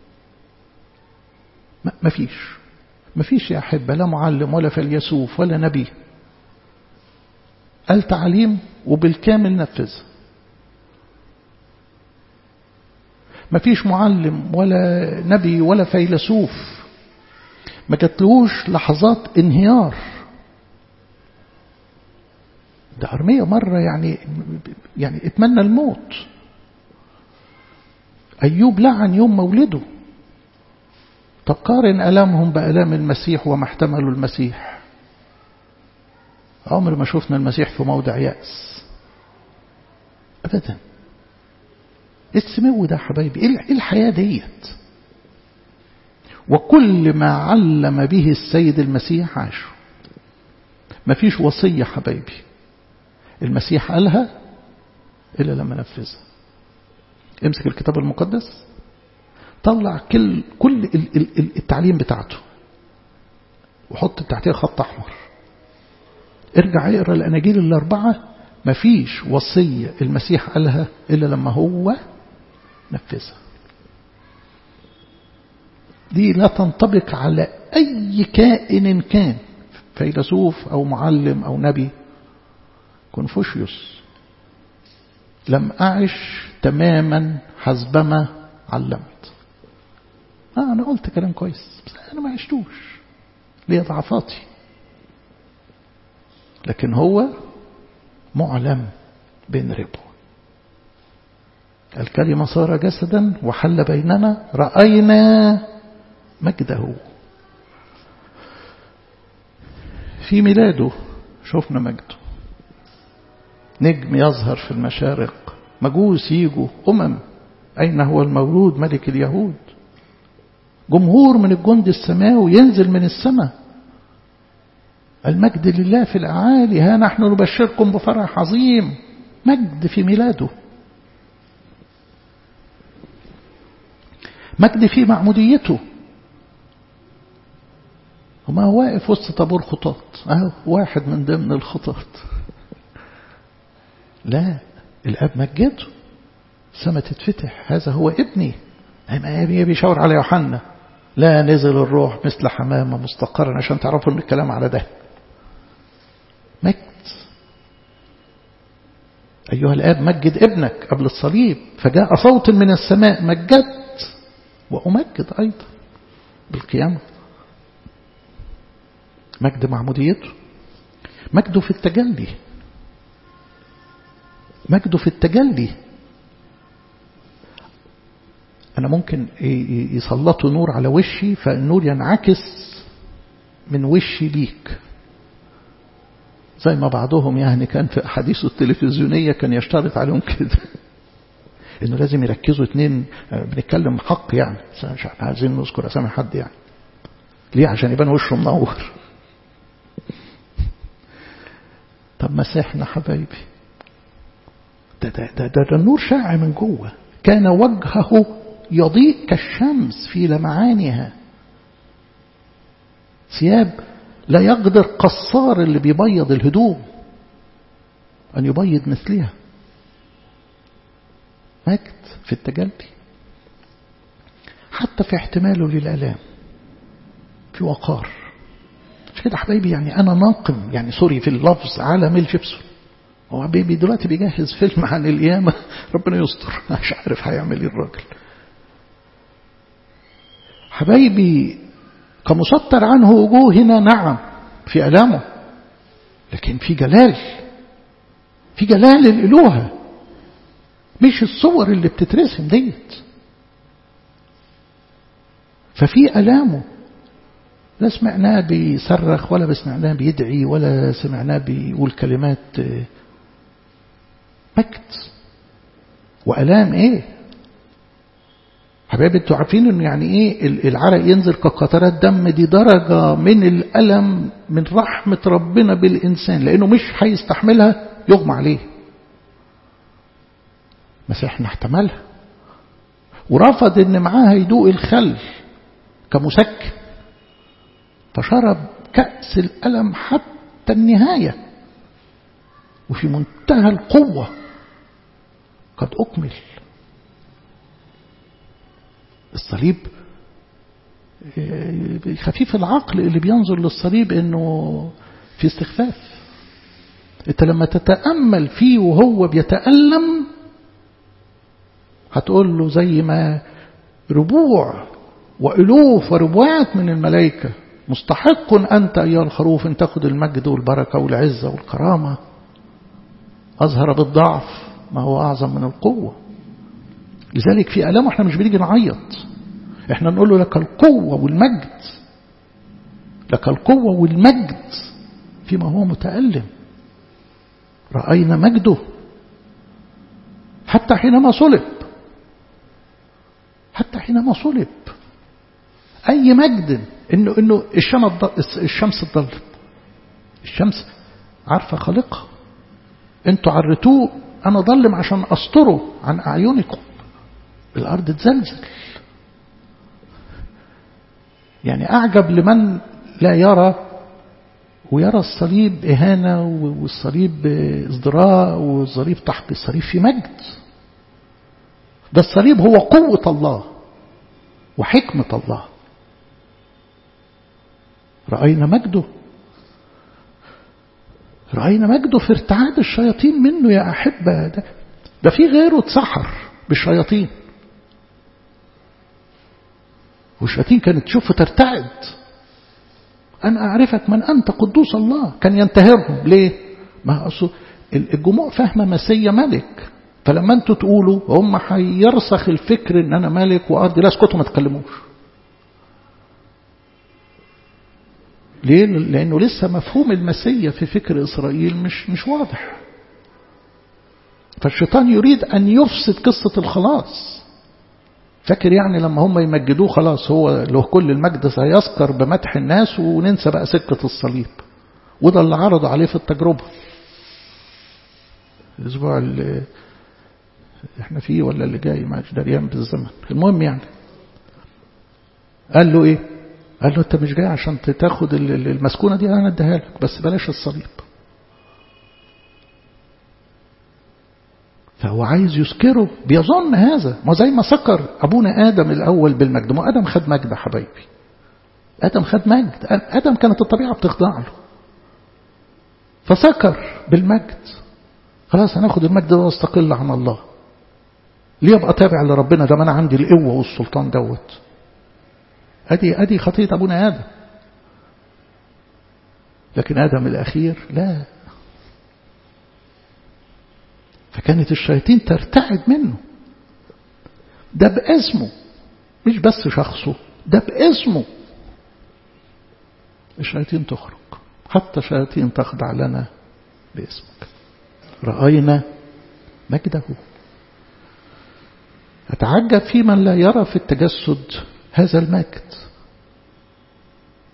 [SPEAKER 1] ما فيش ما فيش يا أحبة لا معلم ولا فيلسوف ولا نبي قال تعليم وبالكامل نفذ ما فيش معلم ولا نبي ولا فيلسوف ما جاتلوش لحظات انهيار ده أرمية مرة يعني يعني اتمنى الموت أيوب لعن يوم مولده طب قارن ألامهم بألام المسيح وما احتملوا المسيح عمر ما شفنا المسيح في موضع يأس أبدا السمو ده حبايبي ايه الحياة ديت وكل ما علم به السيد المسيح عاشه ما فيش وصية حبايبي المسيح قالها إلا لما نفذها امسك الكتاب المقدس طلع كل كل التعليم بتاعته وحط تحتها خط أحمر ارجع اقرا الأناجيل الأربعة مفيش وصية المسيح قالها إلا لما هو نفذها دي لا تنطبق على أي كائن كان فيلسوف أو معلم أو نبي كونفوشيوس لم أعش تماما حسبما علمت آه أنا قلت كلام كويس بس أنا ما عشتوش ليه ضعفاتي لكن هو معلم بين ربو الكلمة صار جسدا وحل بيننا رأينا مجده في ميلاده شفنا مجده نجم يظهر في المشارق مجوس يجوا أمم أين هو المولود ملك اليهود جمهور من الجند السماوي ينزل من السماء المجد لله في الأعالي ها نحن نبشركم بفرح عظيم مجد في ميلاده مجد في معموديته وما هو واقف وسط طابور خطاط اهو واحد من ضمن الخطاط لا الاب مجده السما تتفتح هذا هو ابني بيشاور على يوحنا لا نزل الروح مثل حمامه مستقرا عشان تعرفوا ان الكلام على ده مجد أيها الآب مجد ابنك قبل الصليب فجاء صوت من السماء مجدت وأمجد أيضا بالقيامة مجد معموديته مجده في التجلي مجده في التجلي أنا ممكن يسلطوا نور على وشي فالنور ينعكس من وشي ليك زي ما بعضهم يعني كان في أحاديثه التلفزيونية كان يشترط عليهم كده إنه لازم يركزوا اتنين بنتكلم حق يعني مش عايزين نذكر أسامي حد يعني ليه عشان يبان وشه منور طب مسيحنا حبايبي ده ده ده, ده, ده النور شاع من جوه كان وجهه يضيء كالشمس في لمعانها ثياب لا يقدر قصار اللي بيبيض الهدوم أن يبيض مثلها مجد في التجلي حتى في احتماله للآلام في وقار مش كده حبايبي يعني أنا ناقم يعني سوري في اللفظ على ميل جيبسون هو حبيبي دلوقتي بيجهز فيلم عن القيامة ربنا يستر مش عارف هيعمل ايه الراجل حبايبي كمسطر عنه وجوهنا نعم في ألامه لكن في جلال في جلال الإلوهة مش الصور اللي بتترسم ديت ففي ألامه لا سمعناه بيصرخ ولا سمعناه بيدعي ولا سمعناه بيقول كلمات مجد وألام ايه حبايبي انتوا عارفين انه يعني ايه العرق ينزل كقطرات دم دي درجة من الألم من رحمة ربنا بالإنسان لأنه مش هيستحملها يغمى عليه مسيحنا احتملها ورفض ان معاها يدوق الخل كمسكن فشرب كأس الألم حتى النهاية وفي منتهى القوة قد أكمل الصليب خفيف العقل اللي بينظر للصليب انه في استخفاف انت لما تتأمل فيه وهو بيتألم هتقول له زي ما ربوع وألوف وربوات من الملائكة مستحق أنت أيها الخروف أن تأخذ المجد والبركة والعزة والكرامة أظهر بالضعف ما هو أعظم من القوة لذلك في ألامه احنا مش بنيجي نعيط احنا نقول له لك القوة والمجد لك القوة والمجد فيما هو متألم رأينا مجده حتى حينما صلب حتى حينما صلب أي مجد إنه إنه الشمس اتضلت الشمس عارفة خالقها انتوا عرتوه أنا ضلم عشان أستره عن أعينكم الأرض تزلزل يعني أعجب لمن لا يرى ويرى الصليب إهانة والصليب ازدراء والصليب تحت الصليب في مجد ده الصليب هو قوة الله وحكمة الله رأينا مجده رأينا مجده في ارتعاد الشياطين منه يا أحبة ده, ده في غيره اتسحر بالشياطين والشياطين كانت تشوفه ترتعد أنا أعرفك من أنت قدوس الله كان ينتهرهم ليه ما أصل الجموع فاهمة مسيا ملك فلما انتوا تقولوا هم هيرسخ الفكر ان انا ملك وارضي لا اسكتوا ما تكلموش ليه لانه لسه مفهوم المسيا في فكر اسرائيل مش مش واضح فالشيطان يريد ان يفسد قصه الخلاص فاكر يعني لما هم يمجدوه خلاص هو له كل المجد سيسكر بمدح الناس وننسى بقى سكة الصليب وده اللي عرضوا عليه في التجربة الأسبوع اللي احنا فيه ولا اللي جاي مش دريان بالزمن المهم يعني قال له ايه قال له انت مش جاي عشان تاخد المسكونة دي انا اديها لك بس بلاش الصليب فهو عايز يسكره بيظن هذا ما زي ما سكر أبونا آدم الأول بالمجد ما آدم خد مجد حبايبي آدم خد مجد آدم كانت الطبيعة بتخضع له فسكر بالمجد خلاص هناخد المجد ده واستقل عن الله ليه ابقى تابع لربنا ده ما انا عندي القوه والسلطان دوت ادي ادي خطيه ابونا ادم لكن ادم الاخير لا فكانت الشياطين ترتعد منه ده باسمه مش بس شخصه ده باسمه الشياطين تخرج حتى شياطين تخضع لنا باسمك رأينا مجده أتعجب في من لا يرى في التجسد هذا المجد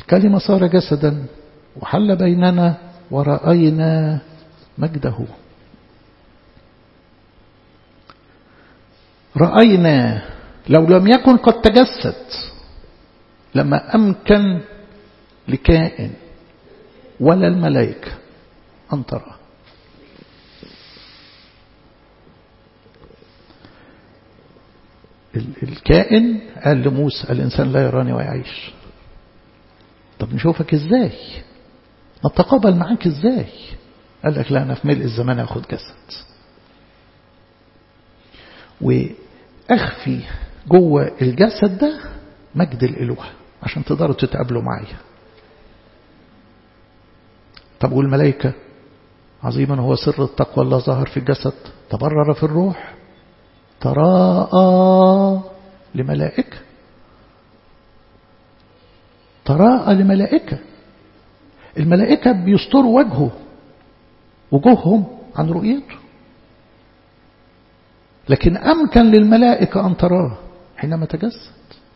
[SPEAKER 1] الكلمة صار جسدا وحل بيننا ورأينا مجده رأينا لو لم يكن قد تجسد لما أمكن لكائن ولا الملائكة أن ترى الكائن قال لموسى الإنسان لا يراني ويعيش طب نشوفك ازاي نتقابل معاك ازاي قال لك لا أنا في ملء الزمان أخذ جسد وأخفي جوه الجسد ده مجد الإلوه عشان تقدروا تتقابلوا معايا طب والملائكة عظيما هو سر التقوى الله ظهر في الجسد تبرر في الروح تراءى لملائكة تراءى لملائكة الملائكة بيستروا وجهه وجوههم عن رؤيته لكن أمكن للملائكة أن تراه حينما تجسد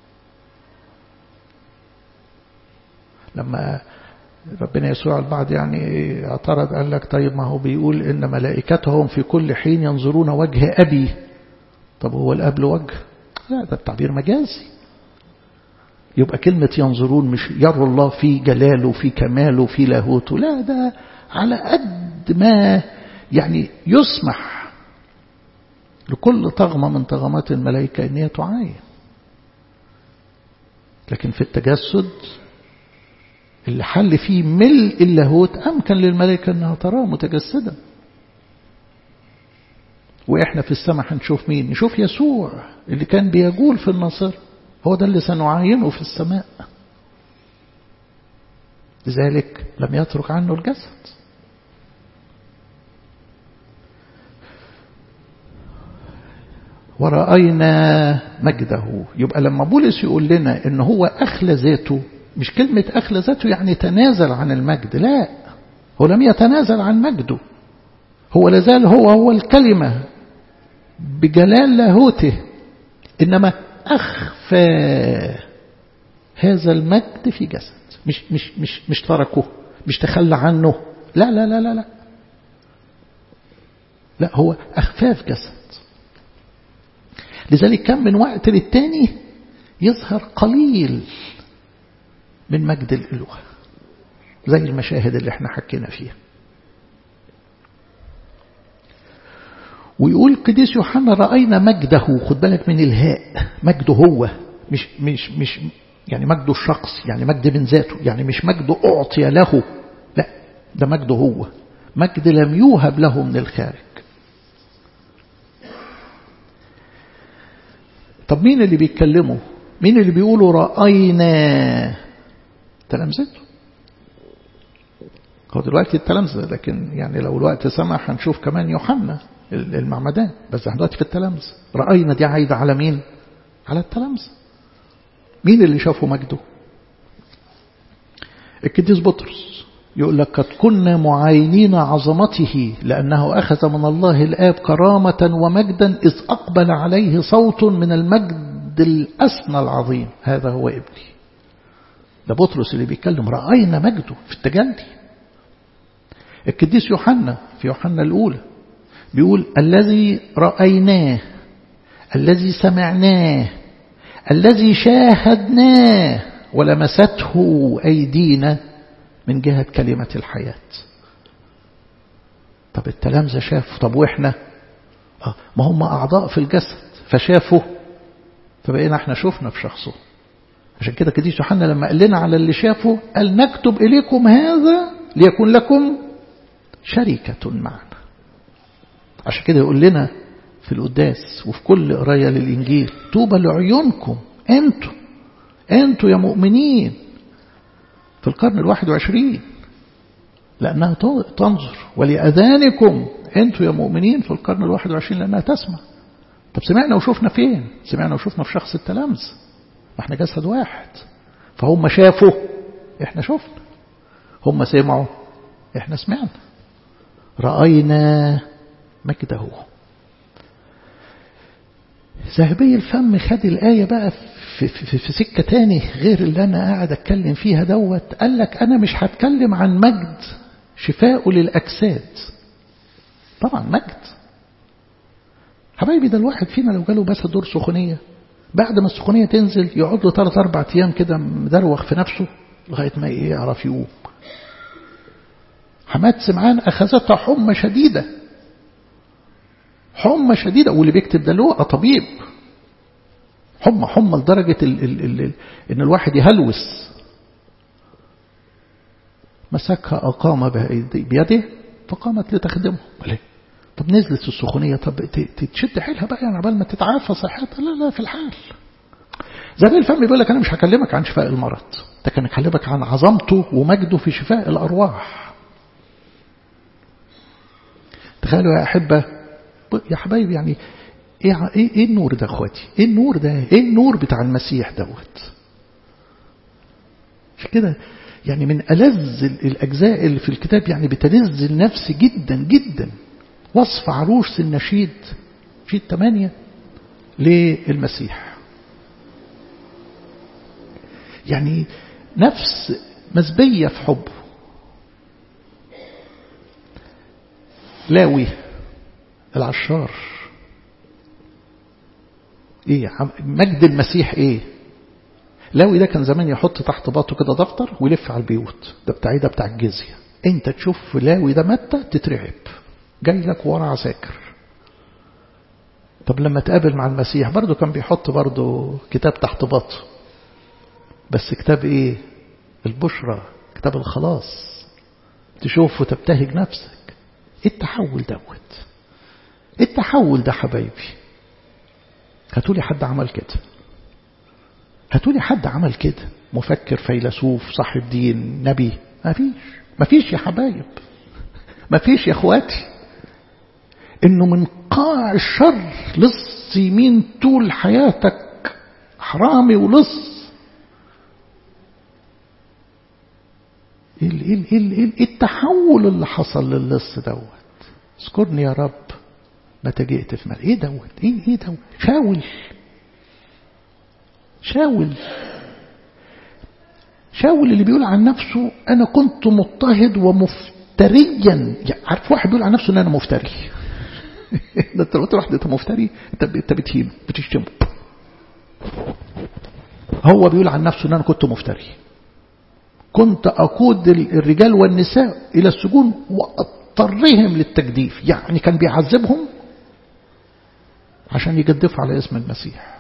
[SPEAKER 1] لما ربنا يسوع البعض يعني اعترض قال لك طيب ما هو بيقول إن ملائكتهم في كل حين ينظرون وجه أبي طب هو الأب له وجه لا ده التعبير مجازي يبقى كلمة ينظرون مش يروا الله في جلاله في كماله في لاهوته لا ده على قد ما يعني يسمح لكل طغمة من طغمات الملائكة أن هي تعاين لكن في التجسد اللي حل فيه ملء اللاهوت أمكن للملائكة أنها تراه متجسدا وإحنا في السماء هنشوف مين نشوف يسوع اللي كان بيجول في النصر هو ده اللي سنعاينه في السماء لذلك لم يترك عنه الجسد ورأينا مجده يبقى لما بولس يقول لنا ان هو أخلى ذاته مش كلمة أخلى ذاته يعني تنازل عن المجد لا هو لم يتنازل عن مجده هو لازال هو هو الكلمة بجلال لاهوته إنما أخفى هذا المجد في جسد مش مش مش مش تركه مش تخلى عنه لا لا لا لا لا لا هو أخفاه في جسد لذلك كان من وقت للتاني يظهر قليل من مجد الإله زي المشاهد اللي احنا حكينا فيها ويقول قديس يوحنا رأينا مجده خد بالك من الهاء مجده هو مش مش مش يعني مجده الشخص يعني مجد من ذاته يعني مش مجده أعطي له لا ده مجده هو مجد لم يوهب له من الخارج طب مين اللي بيتكلموا مين اللي بيقولوا رأينا تلامذته هو دلوقتي التلامذة لكن يعني لو الوقت سمح هنشوف كمان يوحنا المعمدان بس احنا دلوقتي في التلامذة رأينا دي عايدة على مين على التلامذة مين اللي شافوا مجده القديس بطرس يقول لك قد كنا معاينين عظمته لأنه أخذ من الله الآب كرامة ومجدا إذ أقبل عليه صوت من المجد الأسنى العظيم هذا هو ابني ده بطرس اللي بيتكلم رأينا مجده في التجلي القديس يوحنا في يوحنا الأولى بيقول الذي رأيناه الذي سمعناه الذي شاهدناه ولمسته أيدينا من جهة كلمة الحياة طب التلامذة شافوا طب وإحنا آه ما هم أعضاء في الجسد فشافوا فبقينا احنا شفنا في شخصه عشان كده كديس يوحنا لما قال لنا على اللي شافه قال نكتب إليكم هذا ليكون لكم شركة معنا عشان كده يقول لنا في القداس وفي كل قراية للإنجيل طوبى لعيونكم أنتوا أنتوا يا مؤمنين في القرن الواحد وعشرين لأنها تنظر ولأذانكم أنتوا يا مؤمنين في القرن الواحد وعشرين لأنها تسمع طب سمعنا وشوفنا فين سمعنا وشوفنا في شخص التلامذ احنا جسد واحد فهم شافوا احنا شفنا هم سمعوا احنا سمعنا رأينا مجده ذهبي الفم خد الآية بقى في, في, في سكة تاني غير اللي أنا قاعد أتكلم فيها دوت قال لك أنا مش هتكلم عن مجد شفاء للأجساد طبعا مجد حبايبي ده الواحد فينا لو جاله بس دور سخونية بعد ما السخونية تنزل يقعد له ثلاث أربع أيام كده مدروخ في نفسه لغاية ما إيه يعرف يقوم حماد سمعان أخذتها حمى شديدة حمى شديدة واللي بيكتب ده اللي هو طبيب حمى حمى لدرجة ال ال ال ال إن الواحد يهلوس مسكها أقام بيده فقامت لتخدمه ليه؟ طب نزلت السخونية طب تشد حيلها بقى يعني عبال ما تتعافى صحتها لا لا في الحال زي الفم بيقول لك أنا مش هكلمك عن شفاء المرض ده كان هكلمك عن عظمته ومجده في شفاء الأرواح تخيلوا يا أحبة يا حبايبي يعني ايه ايه ايه النور ده اخواتي ايه النور ده ايه النور بتاع المسيح دوت مش كده يعني من ألذ الأجزاء اللي في الكتاب يعني بتلذ النفس جدا جدا وصف عروس النشيد نشيد ثمانية للمسيح يعني نفس مسبية في حبه لاوي العشار ايه مجد المسيح ايه لاوي ده كان زمان يحط تحت باطه كده دفتر ويلف على البيوت ده بتاعي ده بتاع الجزية انت تشوف لاوي ده متى تترعب جاي لك ورا عساكر طب لما تقابل مع المسيح برضه كان بيحط برضه كتاب تحت باطه بس كتاب ايه البشرى كتاب الخلاص تشوف وتبتهج نفسك التحول دوت التحول ده حبايبي هاتولي حد عمل كده هاتولي حد عمل كده مفكر فيلسوف صاحب دين نبي ما فيش ما فيش يا حبايب ما فيش يا اخواتي انه من قاع الشر لص يمين طول حياتك حرامي ولص التحول اللي حصل للص دوت اذكرني يا رب متى جئت في مال ايه دوت ايه ايه دوت شاول شاول شاول اللي بيقول عن نفسه انا كنت مضطهد ومفتريا يعني عارف واحد بيقول عن نفسه ان انا مفتري ده انت قلت واحد انت مفتري انت انت بتهينه بتشتمه هو بيقول عن نفسه ان انا كنت مفتري كنت أقود الرجال والنساء إلى السجون وأضطرهم للتجديف يعني كان بيعذبهم عشان يجدفوا على اسم المسيح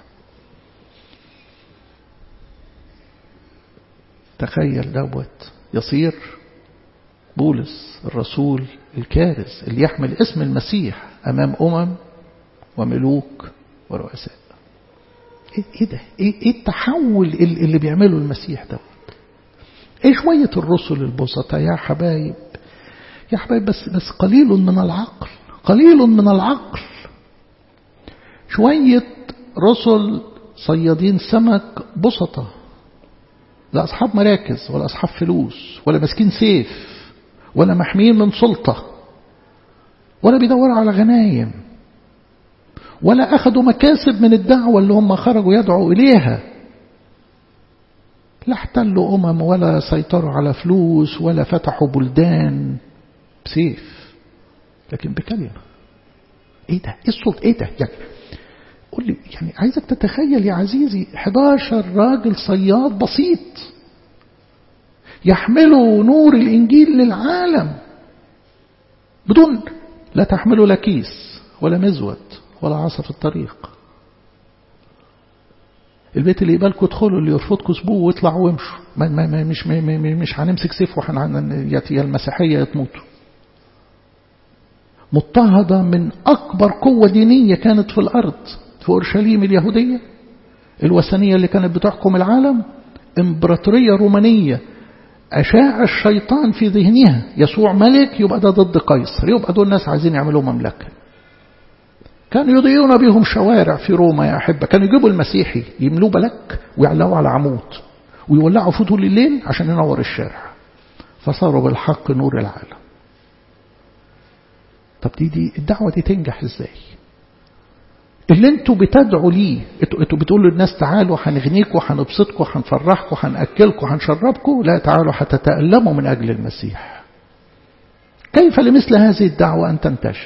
[SPEAKER 1] تخيل دوت يصير بولس الرسول الكارث اللي يحمل اسم المسيح أمام أمم وملوك ورؤساء ايه ده ايه التحول اللي بيعمله المسيح دوت ايه شوية الرسل البسطاء يا حبايب يا حبايب بس بس قليل من العقل قليل من العقل شوية رسل صيادين سمك بسطة لا أصحاب مراكز ولا أصحاب فلوس ولا ماسكين سيف ولا محميين من سلطة ولا بيدوروا على غنايم ولا أخذوا مكاسب من الدعوة اللي هم خرجوا يدعوا إليها لا احتلوا أمم ولا سيطروا على فلوس ولا فتحوا بلدان بسيف لكن بكلمة ايه ده ايه الصوت ايه ده يعني قول لي يعني عايزك تتخيل يا عزيزي 11 راجل صياد بسيط يحملوا نور الإنجيل للعالم بدون لا تحملوا لا كيس ولا مزود ولا عصا في الطريق البيت اللي يقبلكم ادخلوا اللي يرفضكم سبوه واطلعوا وامشوا ما ما ما مش ما ما مش هنمسك سيف وحن يا المسيحيه يا تموتوا مضطهدة من أكبر قوة دينية كانت في الأرض في أورشليم اليهودية الوثنية اللي كانت بتحكم العالم إمبراطورية رومانية أشاع الشيطان في ذهنها يسوع ملك يبقى ده ضد قيصر يبقى دول الناس عايزين يعملوا مملكة كانوا يضيعون بهم شوارع في روما يا أحبة كانوا يجيبوا المسيحي يملوه بلك ويعلقوا على عمود ويولعوا فيه طول الليل عشان ينور الشارع فصاروا بالحق نور العالم طب دي, دي الدعوة دي تنجح ازاي اللي انتوا بتدعوا ليه انتوا, انتوا بتقولوا للناس تعالوا هنغنيكم هنبسطكم هنفرحكم هنأكلكم هنشربكم لا تعالوا هتتألموا من أجل المسيح كيف لمثل هذه الدعوة أن تنتشر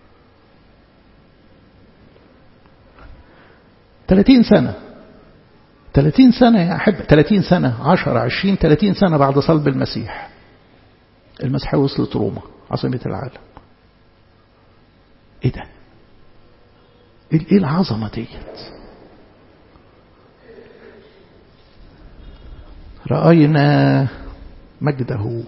[SPEAKER 1] 30 سنة 30 سنة يا أحب 30 سنة 10 20 30 سنة بعد صلب المسيح المسيحية وصلت روما عاصمة العالم ايه ده ايه العظمة ديت رأينا مجده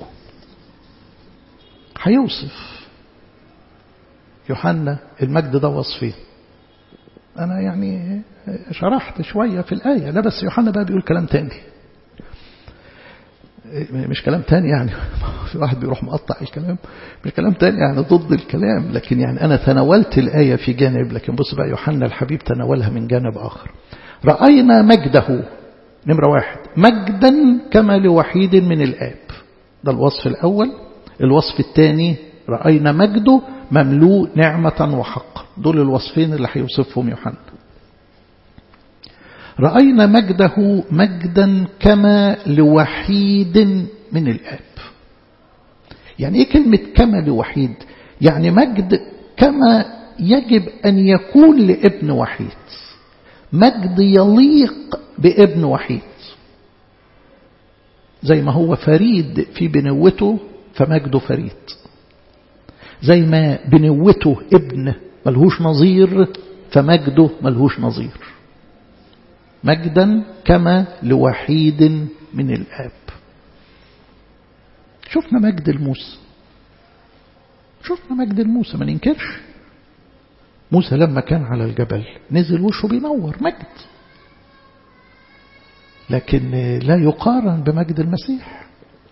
[SPEAKER 1] هيوصف يوحنا المجد ده وصفين أنا يعني شرحت شوية في الآية لا بس يوحنا بقى بيقول كلام تاني مش كلام تاني يعني في واحد بيروح مقطع الكلام مش كلام تاني يعني ضد الكلام لكن يعني أنا تناولت الآية في جانب لكن بص بقى يوحنا الحبيب تناولها من جانب آخر رأينا مجده نمرة واحد مجدا كما لوحيد من الآب ده الوصف الأول الوصف الثاني رأينا مجده مملوء نعمة وحق دول الوصفين اللي هيوصفهم يوحنا رأينا مجده مجدا كما لوحيد من الآب يعني ايه كلمة كما لوحيد يعني مجد كما يجب أن يكون لابن وحيد مجد يليق بابن وحيد زي ما هو فريد في بنوته فمجده فريد زي ما بنوته ابن ملهوش نظير فمجده ملهوش نظير مجدا كما لوحيد من الآب شفنا مجد الموسى شفنا مجد الموسى ما ننكرش موسى لما كان على الجبل نزل وشه بينور مجد لكن لا يقارن بمجد المسيح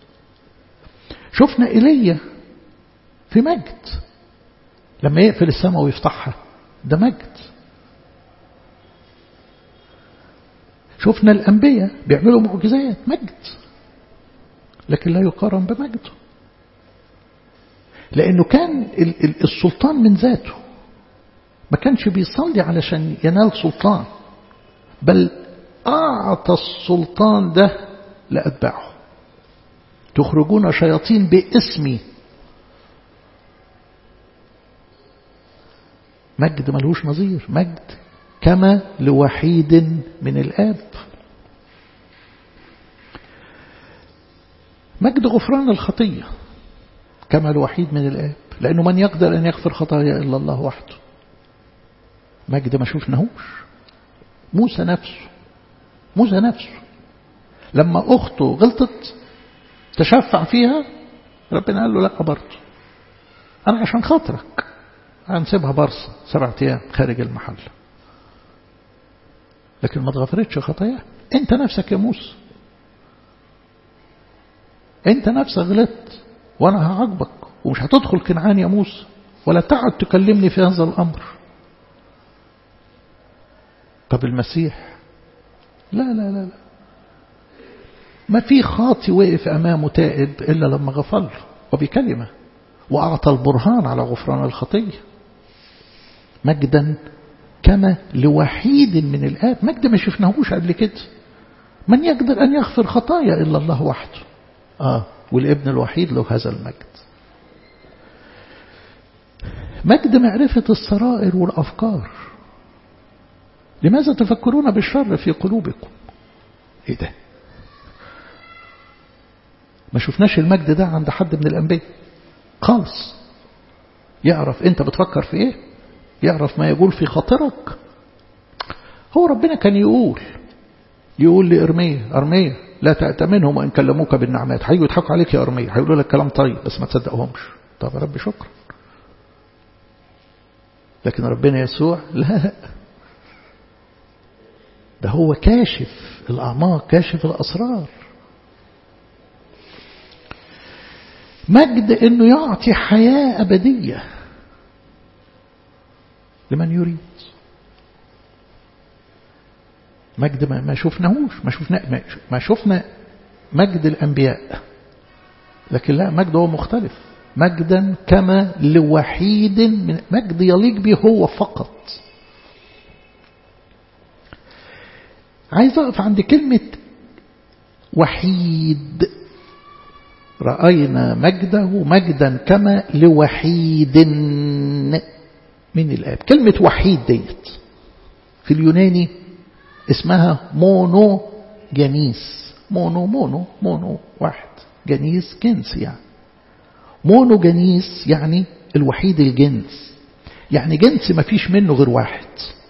[SPEAKER 1] شفنا إيليا في مجد لما يقفل السماء ويفتحها ده مجد شفنا الأنبياء بيعملوا معجزات مجد لكن لا يقارن بمجده لأنه كان السلطان من ذاته ما كانش بيصلي علشان ينال سلطان بل أعطى السلطان ده لأتباعه تخرجون شياطين باسمي مجد ملهوش نظير مجد كما لوحيد من الآب مجد غفران الخطية كما الوحيد من الآب لأنه من يقدر أن يغفر خطايا إلا الله وحده مجد ما شفناهوش موسى نفسه موسى نفسه لما أخته غلطت تشفع فيها ربنا قال له لا برضه أنا عشان خاطرك هنسيبها برصة سبعة أيام خارج المحل لكن ما تغفرتش خطاياها أنت نفسك يا موسى أنت نفسك غلطت وأنا هعاقبك ومش هتدخل كنعان يا موسى ولا تقعد تكلمني في هذا الأمر طب المسيح لا لا لا لا ما في خاطي وقف أمامه تائب إلا لما غفر له وبكلمة وأعطى البرهان على غفران الخطية مجدا كما لوحيد من الآب مجد ما شفناهوش قبل كده من يقدر أن يغفر خطايا إلا الله وحده آه والابن الوحيد له هذا المجد مجد معرفة السرائر والأفكار لماذا تفكرون بالشر في قلوبكم ايه ده ما شفناش المجد ده عند حد من الأنبياء خالص يعرف انت بتفكر في ايه يعرف ما يقول في خاطرك هو ربنا كان يقول يقول لإرمية أرمية لا تأتمنهم وإن كلموك بالنعمات هيجوا يضحكوا عليك يا أرمية هيقولوا لك كلام طيب بس ما تصدقهمش طب يا رب شكرا لكن ربنا يسوع لا ده هو كاشف الأعماق كاشف الأسرار مجد انه يعطي حياة أبدية لمن يريد مجد ما, ما شفناهوش ما شفنا ما شفنا مجد الأنبياء لكن لا مجد هو مختلف مجدا كما لوحيد من مجد يليق به هو فقط عايز أقف عند كلمة وحيد رأينا مجده مجدا كما لوحيد من الآب كلمة وحيد ديت في اليوناني اسمها مونو جنيس مونو مونو مونو واحد جنيس جنس يعني مونو جنيس يعني الوحيد الجنس يعني جنس ما فيش منه غير واحد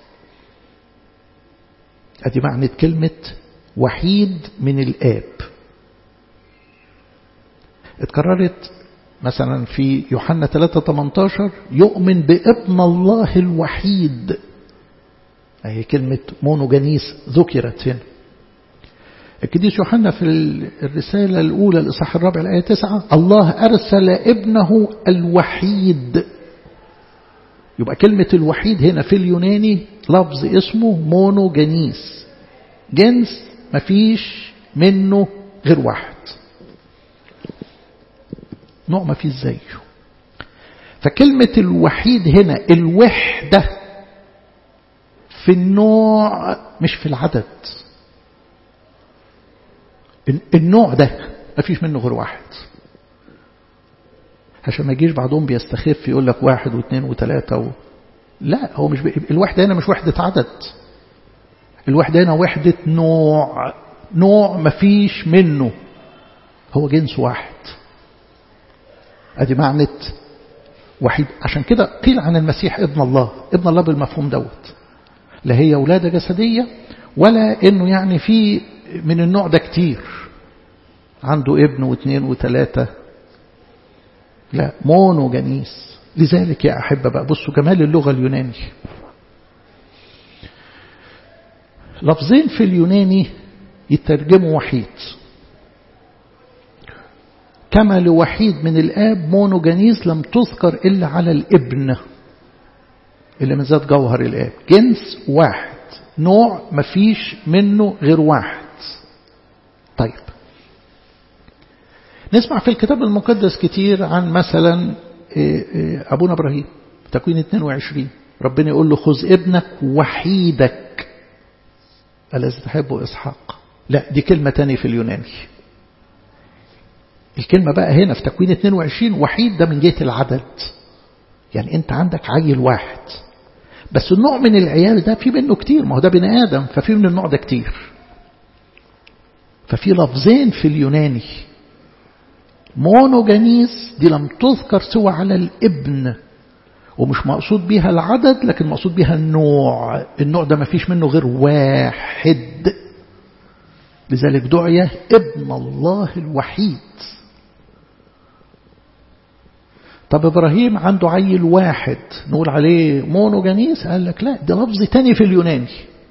[SPEAKER 1] ادي معنى كلمة وحيد من الآب اتكررت مثلا في يوحنا 3:18 يؤمن بابن الله الوحيد هي كلمة مونوجانيس ذكرت هنا القديس يوحنا في الرسالة الأولى الإصحاح الرابع الآية 9 الله أرسل ابنه الوحيد يبقى كلمة الوحيد هنا في اليوناني لفظ اسمه مونوجانيس جنس مفيش منه غير واحد نوع ما فيش زيه فكلمة الوحيد هنا الوحدة في النوع مش في العدد النوع ده ما فيش منه غير واحد عشان ما يجيش بعضهم بيستخف يقول لك واحد واثنين وثلاثة و... لا هو مش ب... الوحدة هنا مش وحدة عدد الوحدة هنا وحدة نوع نوع ما فيش منه هو جنس واحد ادي معنى وحيد عشان كده قيل عن المسيح ابن الله ابن الله بالمفهوم دوت لا هي ولادة جسدية ولا انه يعني في من النوع ده كتير عنده ابن واثنين وثلاثة لا مونو جنيس لذلك يا أحبة بقى بصوا جمال اللغة اليوناني لفظين في اليوناني يترجموا وحيد كما لوحيد من الآب مونوجانيس لم تذكر إلا على الابن اللي من ذات جوهر الآب جنس واحد نوع مفيش منه غير واحد طيب نسمع في الكتاب المقدس كتير عن مثلا أبونا إبراهيم تكوين 22 ربنا يقول له خذ ابنك وحيدك الذي تحبه إسحاق لا دي كلمة تانية في اليوناني الكلمة بقى هنا في تكوين 22 وحيد ده من جهة العدد يعني انت عندك عيل واحد بس النوع من العيال ده في منه كتير ما هو ده بني آدم ففي من النوع ده كتير ففي لفظين في اليوناني مونوجانيس دي لم تذكر سوى على الابن ومش مقصود بيها العدد لكن مقصود بيها النوع النوع ده ما فيش منه غير واحد لذلك دعي ابن الله الوحيد طب إبراهيم عنده عيل واحد نقول عليه مونوجانيس قال لك لا ده لفظ تاني في اليوناني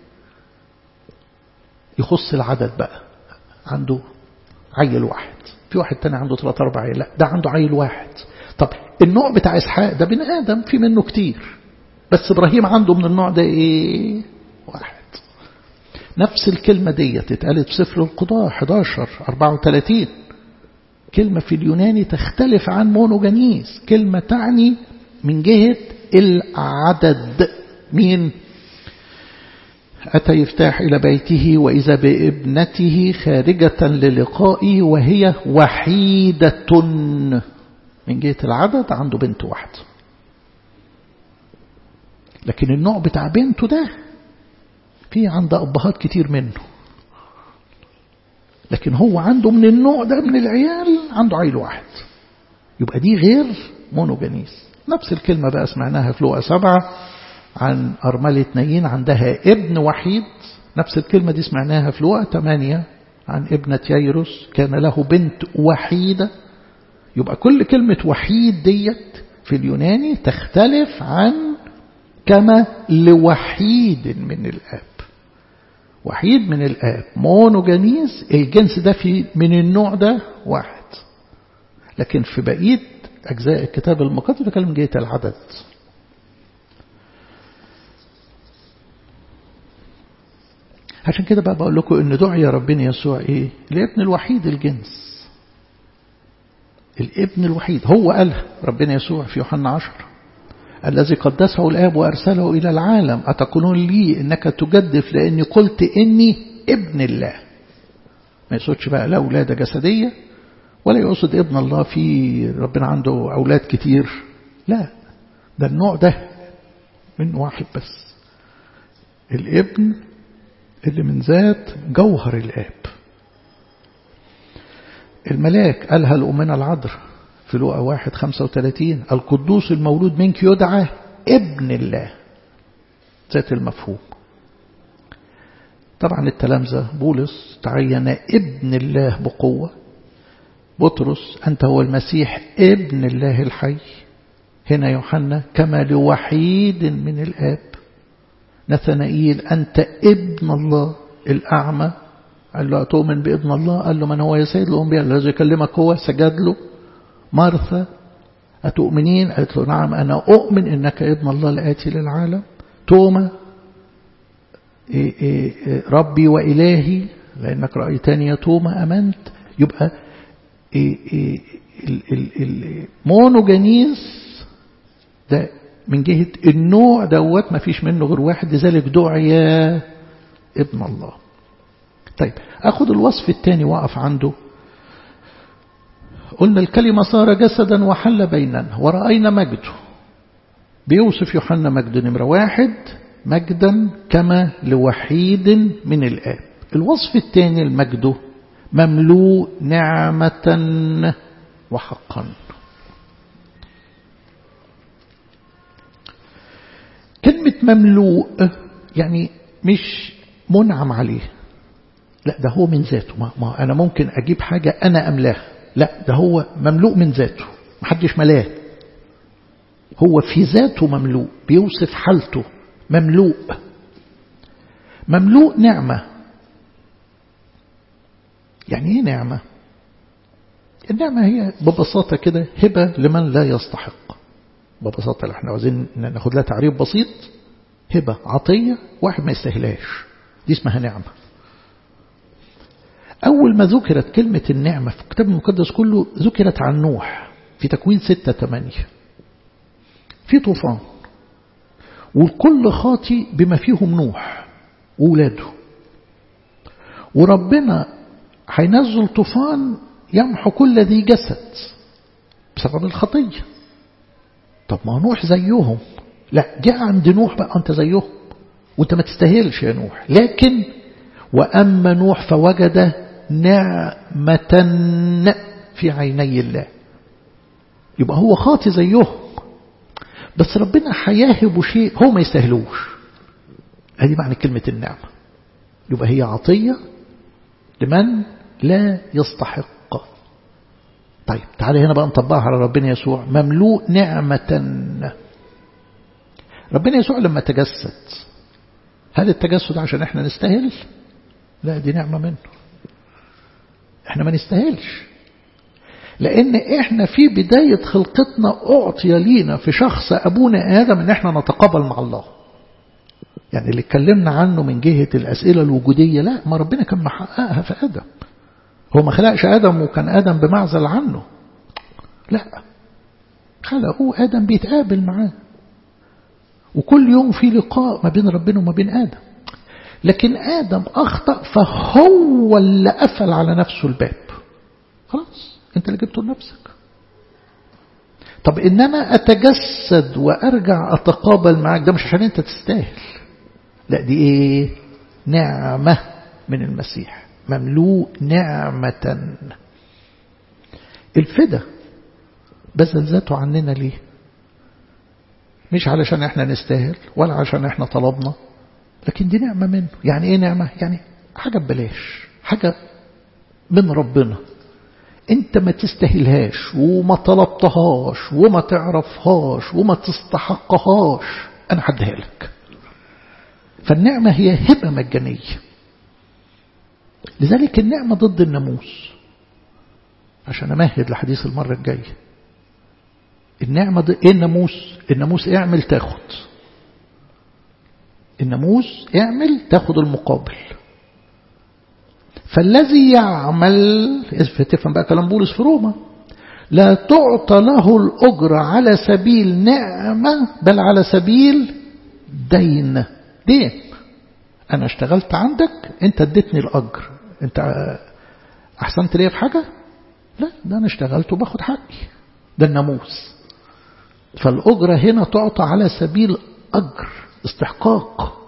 [SPEAKER 1] يخص العدد بقى عنده عيل واحد في واحد تاني عنده ثلاثة أربع عيل لا ده عنده عيل واحد طب النوع بتاع إسحاق ده بني آدم في منه كتير بس إبراهيم عنده من النوع ده إيه واحد نفس الكلمة دي اتقالت في سفر القضاء 11 34 كلمة في اليوناني تختلف عن مونوجانيس كلمة تعني من جهة العدد مين أتى يفتاح إلى بيته وإذا بابنته خارجة للقائه وهي وحيدة من جهة العدد عنده بنت واحدة لكن النوع بتاع بنته ده في عند أبهات كتير منه لكن هو عنده من النوع ده من العيال عنده عيل واحد يبقى دي غير مونوجانيس نفس الكلمة بقى سمعناها في لوقا سبعة عن أرملة نايين عندها ابن وحيد نفس الكلمة دي سمعناها في لوقا 8 عن ابنة ييروس كان له بنت وحيدة يبقى كل كلمة وحيد ديت في اليوناني تختلف عن كما لوحيد من الآب وحيد من الآب مونوجانيز الجنس ده في من النوع ده واحد لكن في بقية أجزاء الكتاب المقدس بيتكلم جهة العدد عشان كده بقى بقول لكم ان دعي ربنا يسوع ايه الابن الوحيد الجنس الابن الوحيد هو قال ربنا يسوع في يوحنا عشر الذي قدسه الآب وأرسله إلى العالم أتقولون لي إنك تجدف لأني قلت إني ابن الله ما يقصدش بقى لا ولادة جسدية ولا يقصد ابن الله في ربنا عنده أولاد كتير لا ده النوع ده من واحد بس الابن اللي من ذات جوهر الآب الملاك قالها لأمنا العذراء في لوقا واحد خمسة وثلاثين القدوس المولود منك يدعى ابن الله ذات المفهوم طبعا التلامذة بولس تعين ابن الله بقوة بطرس أنت هو المسيح ابن الله الحي هنا يوحنا كما لوحيد من الآب نثنائيل أنت ابن الله الأعمى قال له أتؤمن بابن الله قال له من هو يا سيد الأنبياء الذي يكلمك هو سجد له مارثا أتؤمنين قالت له نعم أنا أؤمن إنك ابن الله الآتي للعالم توما إيه إيه ربي وإلهي لأنك رأيتني يا توما أمنت يبقى إيه المونوجانيز ده من جهة النوع دوت ما فيش منه غير واحد لذلك دعي ابن الله طيب أخذ الوصف الثاني وقف عنده قلنا الكلمة صار جسدا وحل بيننا ورأينا مجده بيوصف يوحنا مجد نمرة واحد مجدا كما لوحيد من الآب الوصف الثاني المجد مملوء نعمة وحقا كلمة مملوء يعني مش منعم عليه لا ده هو من ذاته ما, ما أنا ممكن أجيب حاجة أنا أملاها لا ده هو مملوء من ذاته محدش ملاه هو في ذاته مملوء بيوصف حالته مملوء مملوء نعمة يعني ايه نعمة النعمة هي ببساطة كده هبة لمن لا يستحق ببساطة اللي احنا عاوزين ناخد لها تعريف بسيط هبة عطية واحد ما يستاهلهاش دي اسمها نعمة أول ما ذكرت كلمة النعمة في الكتاب المقدس كله ذكرت عن نوح في تكوين ستة ثمانية في طوفان والكل خاطي بما فيهم نوح وولاده وربنا هينزل طوفان يمحو كل ذي جسد بسبب الخطية طب ما نوح زيهم لا جاء عند نوح بقى أنت زيهم وانت ما تستاهلش يا نوح لكن وأما نوح فوجد نعمة في عيني الله يبقى هو خاطي زيهم بس ربنا هيهب شيء هو ما يستاهلوش هذه معنى كلمة النعمة يبقى هي عطية لمن لا يستحق طيب تعالى هنا بقى نطبقها على ربنا يسوع مملوء نعمة ربنا يسوع لما تجسد هل التجسد عشان احنا نستاهل لا دي نعمة منه احنا ما نستاهلش لان احنا في بداية خلقتنا اعطي لينا في شخص ابونا ادم ان احنا نتقابل مع الله يعني اللي اتكلمنا عنه من جهة الاسئلة الوجودية لا ما ربنا كان محققها في ادم هو ما خلقش ادم وكان ادم بمعزل عنه لا خلقه ادم بيتقابل معاه وكل يوم في لقاء ما بين ربنا وما بين ادم لكن آدم أخطأ فهو اللي قفل على نفسه الباب خلاص انت اللي جبته لنفسك طب ان انا اتجسد وارجع اتقابل معاك ده مش عشان انت تستاهل لا دي ايه نعمة من المسيح مملوء نعمة الفدا بذل ذاته عننا ليه مش علشان احنا نستاهل ولا عشان احنا طلبنا لكن دي نعمة منه يعني ايه نعمة يعني حاجة ببلاش حاجة من ربنا انت ما تستاهلهاش وما طلبتهاش وما تعرفهاش وما تستحقهاش انا هديها لك فالنعمة هي هبة مجانية لذلك النعمة ضد الناموس عشان امهد لحديث المرة الجاية النعمة ضد ايه الناموس الناموس اعمل تاخد الناموس اعمل تاخد المقابل فالذي يعمل تفهم بقى كلام بولس في روما لا تعطى له الأجر على سبيل نعمة بل على سبيل دين دين أنا اشتغلت عندك أنت اديتني الأجر أنت أحسنت ليا في حاجة لا ده أنا اشتغلت وباخد حقي ده الناموس فالأجرة هنا تعطى على سبيل أجر استحقاق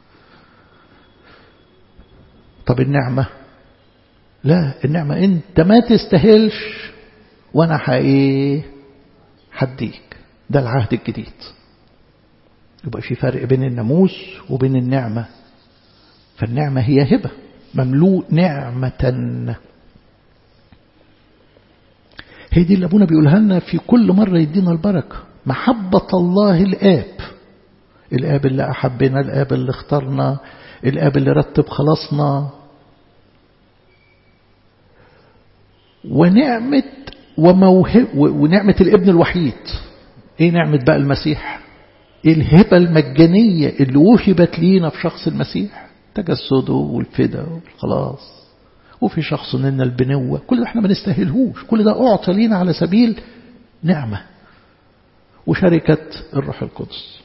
[SPEAKER 1] طب النعمة لا النعمة انت ما تستاهلش وانا حقيقي حديك ده العهد الجديد يبقى في فرق بين الناموس وبين النعمة فالنعمة هي هبة مملوء نعمة هي دي اللي أبونا بيقولها لنا في كل مرة يدينا البركة محبة الله الآب الآب اللي أحبنا الآب اللي اخترنا الآب اللي رتب خلاصنا ونعمة وموهب ونعمة الابن الوحيد ايه نعمة بقى المسيح ايه الهبة المجانية اللي وهبت لينا في شخص المسيح تجسده والفدا والخلاص وفي شخص لنا البنوة كل ده احنا ما نستاهلهوش كل ده أعطى لينا على سبيل نعمة وشركة الروح القدس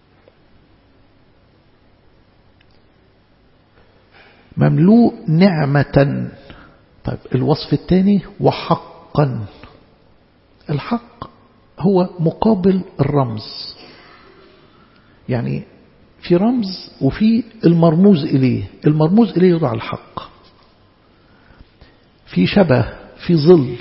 [SPEAKER 1] مملوء نعمة طيب الوصف الثاني وحقا الحق هو مقابل الرمز يعني في رمز وفي المرموز إليه المرموز إليه يوضع الحق في شبه في ظل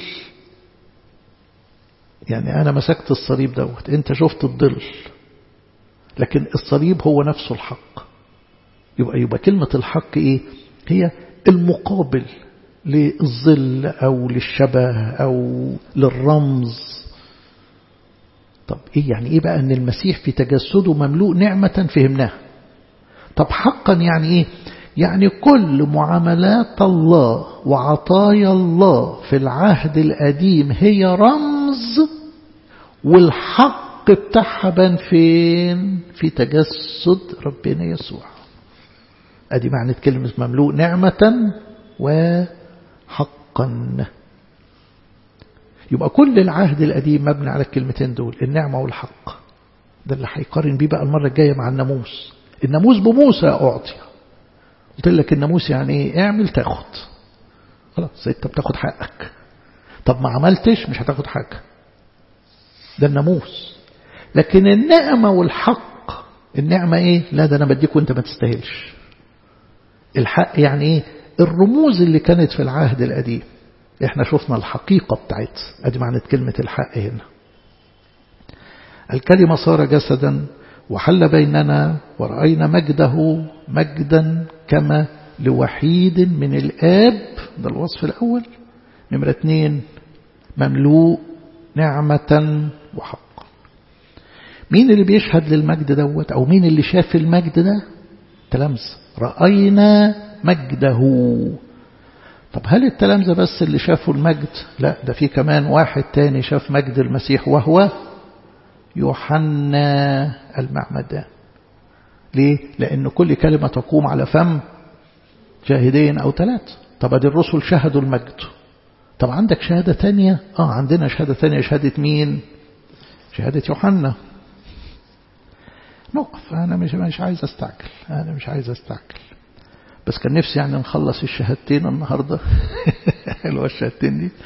[SPEAKER 1] يعني أنا مسكت الصليب دوت أنت شفت الظل لكن الصليب هو نفسه الحق يبقى يبقى كلمة الحق إيه هي المقابل للظل أو للشبه أو للرمز طب إيه يعني إيه بقى أن المسيح في تجسده مملوء نعمة فهمناها طب حقا يعني إيه يعني كل معاملات الله وعطايا الله في العهد القديم هي رمز والحق بتاعها بان فين في تجسد ربنا يسوع ادي معنى كلمة مملوء نعمة وحقا يبقى كل العهد القديم مبني على الكلمتين دول النعمة والحق ده اللي هيقارن بيه بقى المرة الجاية مع الناموس الناموس بموسى أعطي قلت لك الناموس يعني ايه اعمل تاخد خلاص انت بتاخد حقك طب ما عملتش مش هتاخد حاجة ده الناموس لكن النعمة والحق النعمة ايه لا ده انا بديك وانت ما تستاهلش الحق يعني ايه الرموز اللي كانت في العهد القديم احنا شفنا الحقيقة بتاعت ادي معنى كلمة الحق هنا الكلمة صار جسدا وحل بيننا ورأينا مجده مجدا كما لوحيد من الآب ده الوصف الأول نمرة اثنين مملوء نعمة وحق مين اللي بيشهد للمجد دوت أو مين اللي شاف المجد ده تلامذة رأينا مجده طب هل التلامذة بس اللي شافوا المجد لا ده في كمان واحد تاني شاف مجد المسيح وهو يوحنا المعمدان ليه؟ لأن كل كلمة تقوم على فم شاهدين أو ثلاثة طب ادي الرسل شهدوا المجد طب عندك شهادة تانية آه عندنا شهادة تانية شهادة مين شهادة يوحنا نقف أنا مش, مش عايز أستعجل أنا مش عايز أستعجل بس كان نفسي يعني نخلص الشهادتين النهاردة حلوة الشهادتين دي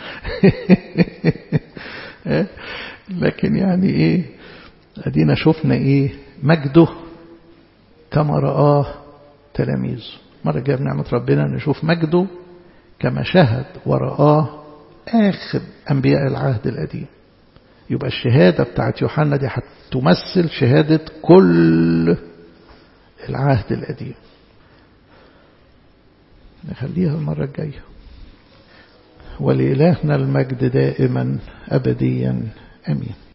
[SPEAKER 1] لكن يعني ايه ادينا شفنا ايه مجده كما رآه تلاميذه مرة جاء بنعمة ربنا نشوف مجده كما شهد ورآه آخر أنبياء العهد القديم يبقى الشهادة بتاعت يوحنا دي هتمثل شهادة كل العهد القديم نخليها المرة الجاية ولإلهنا المجد دائما أبديا أمين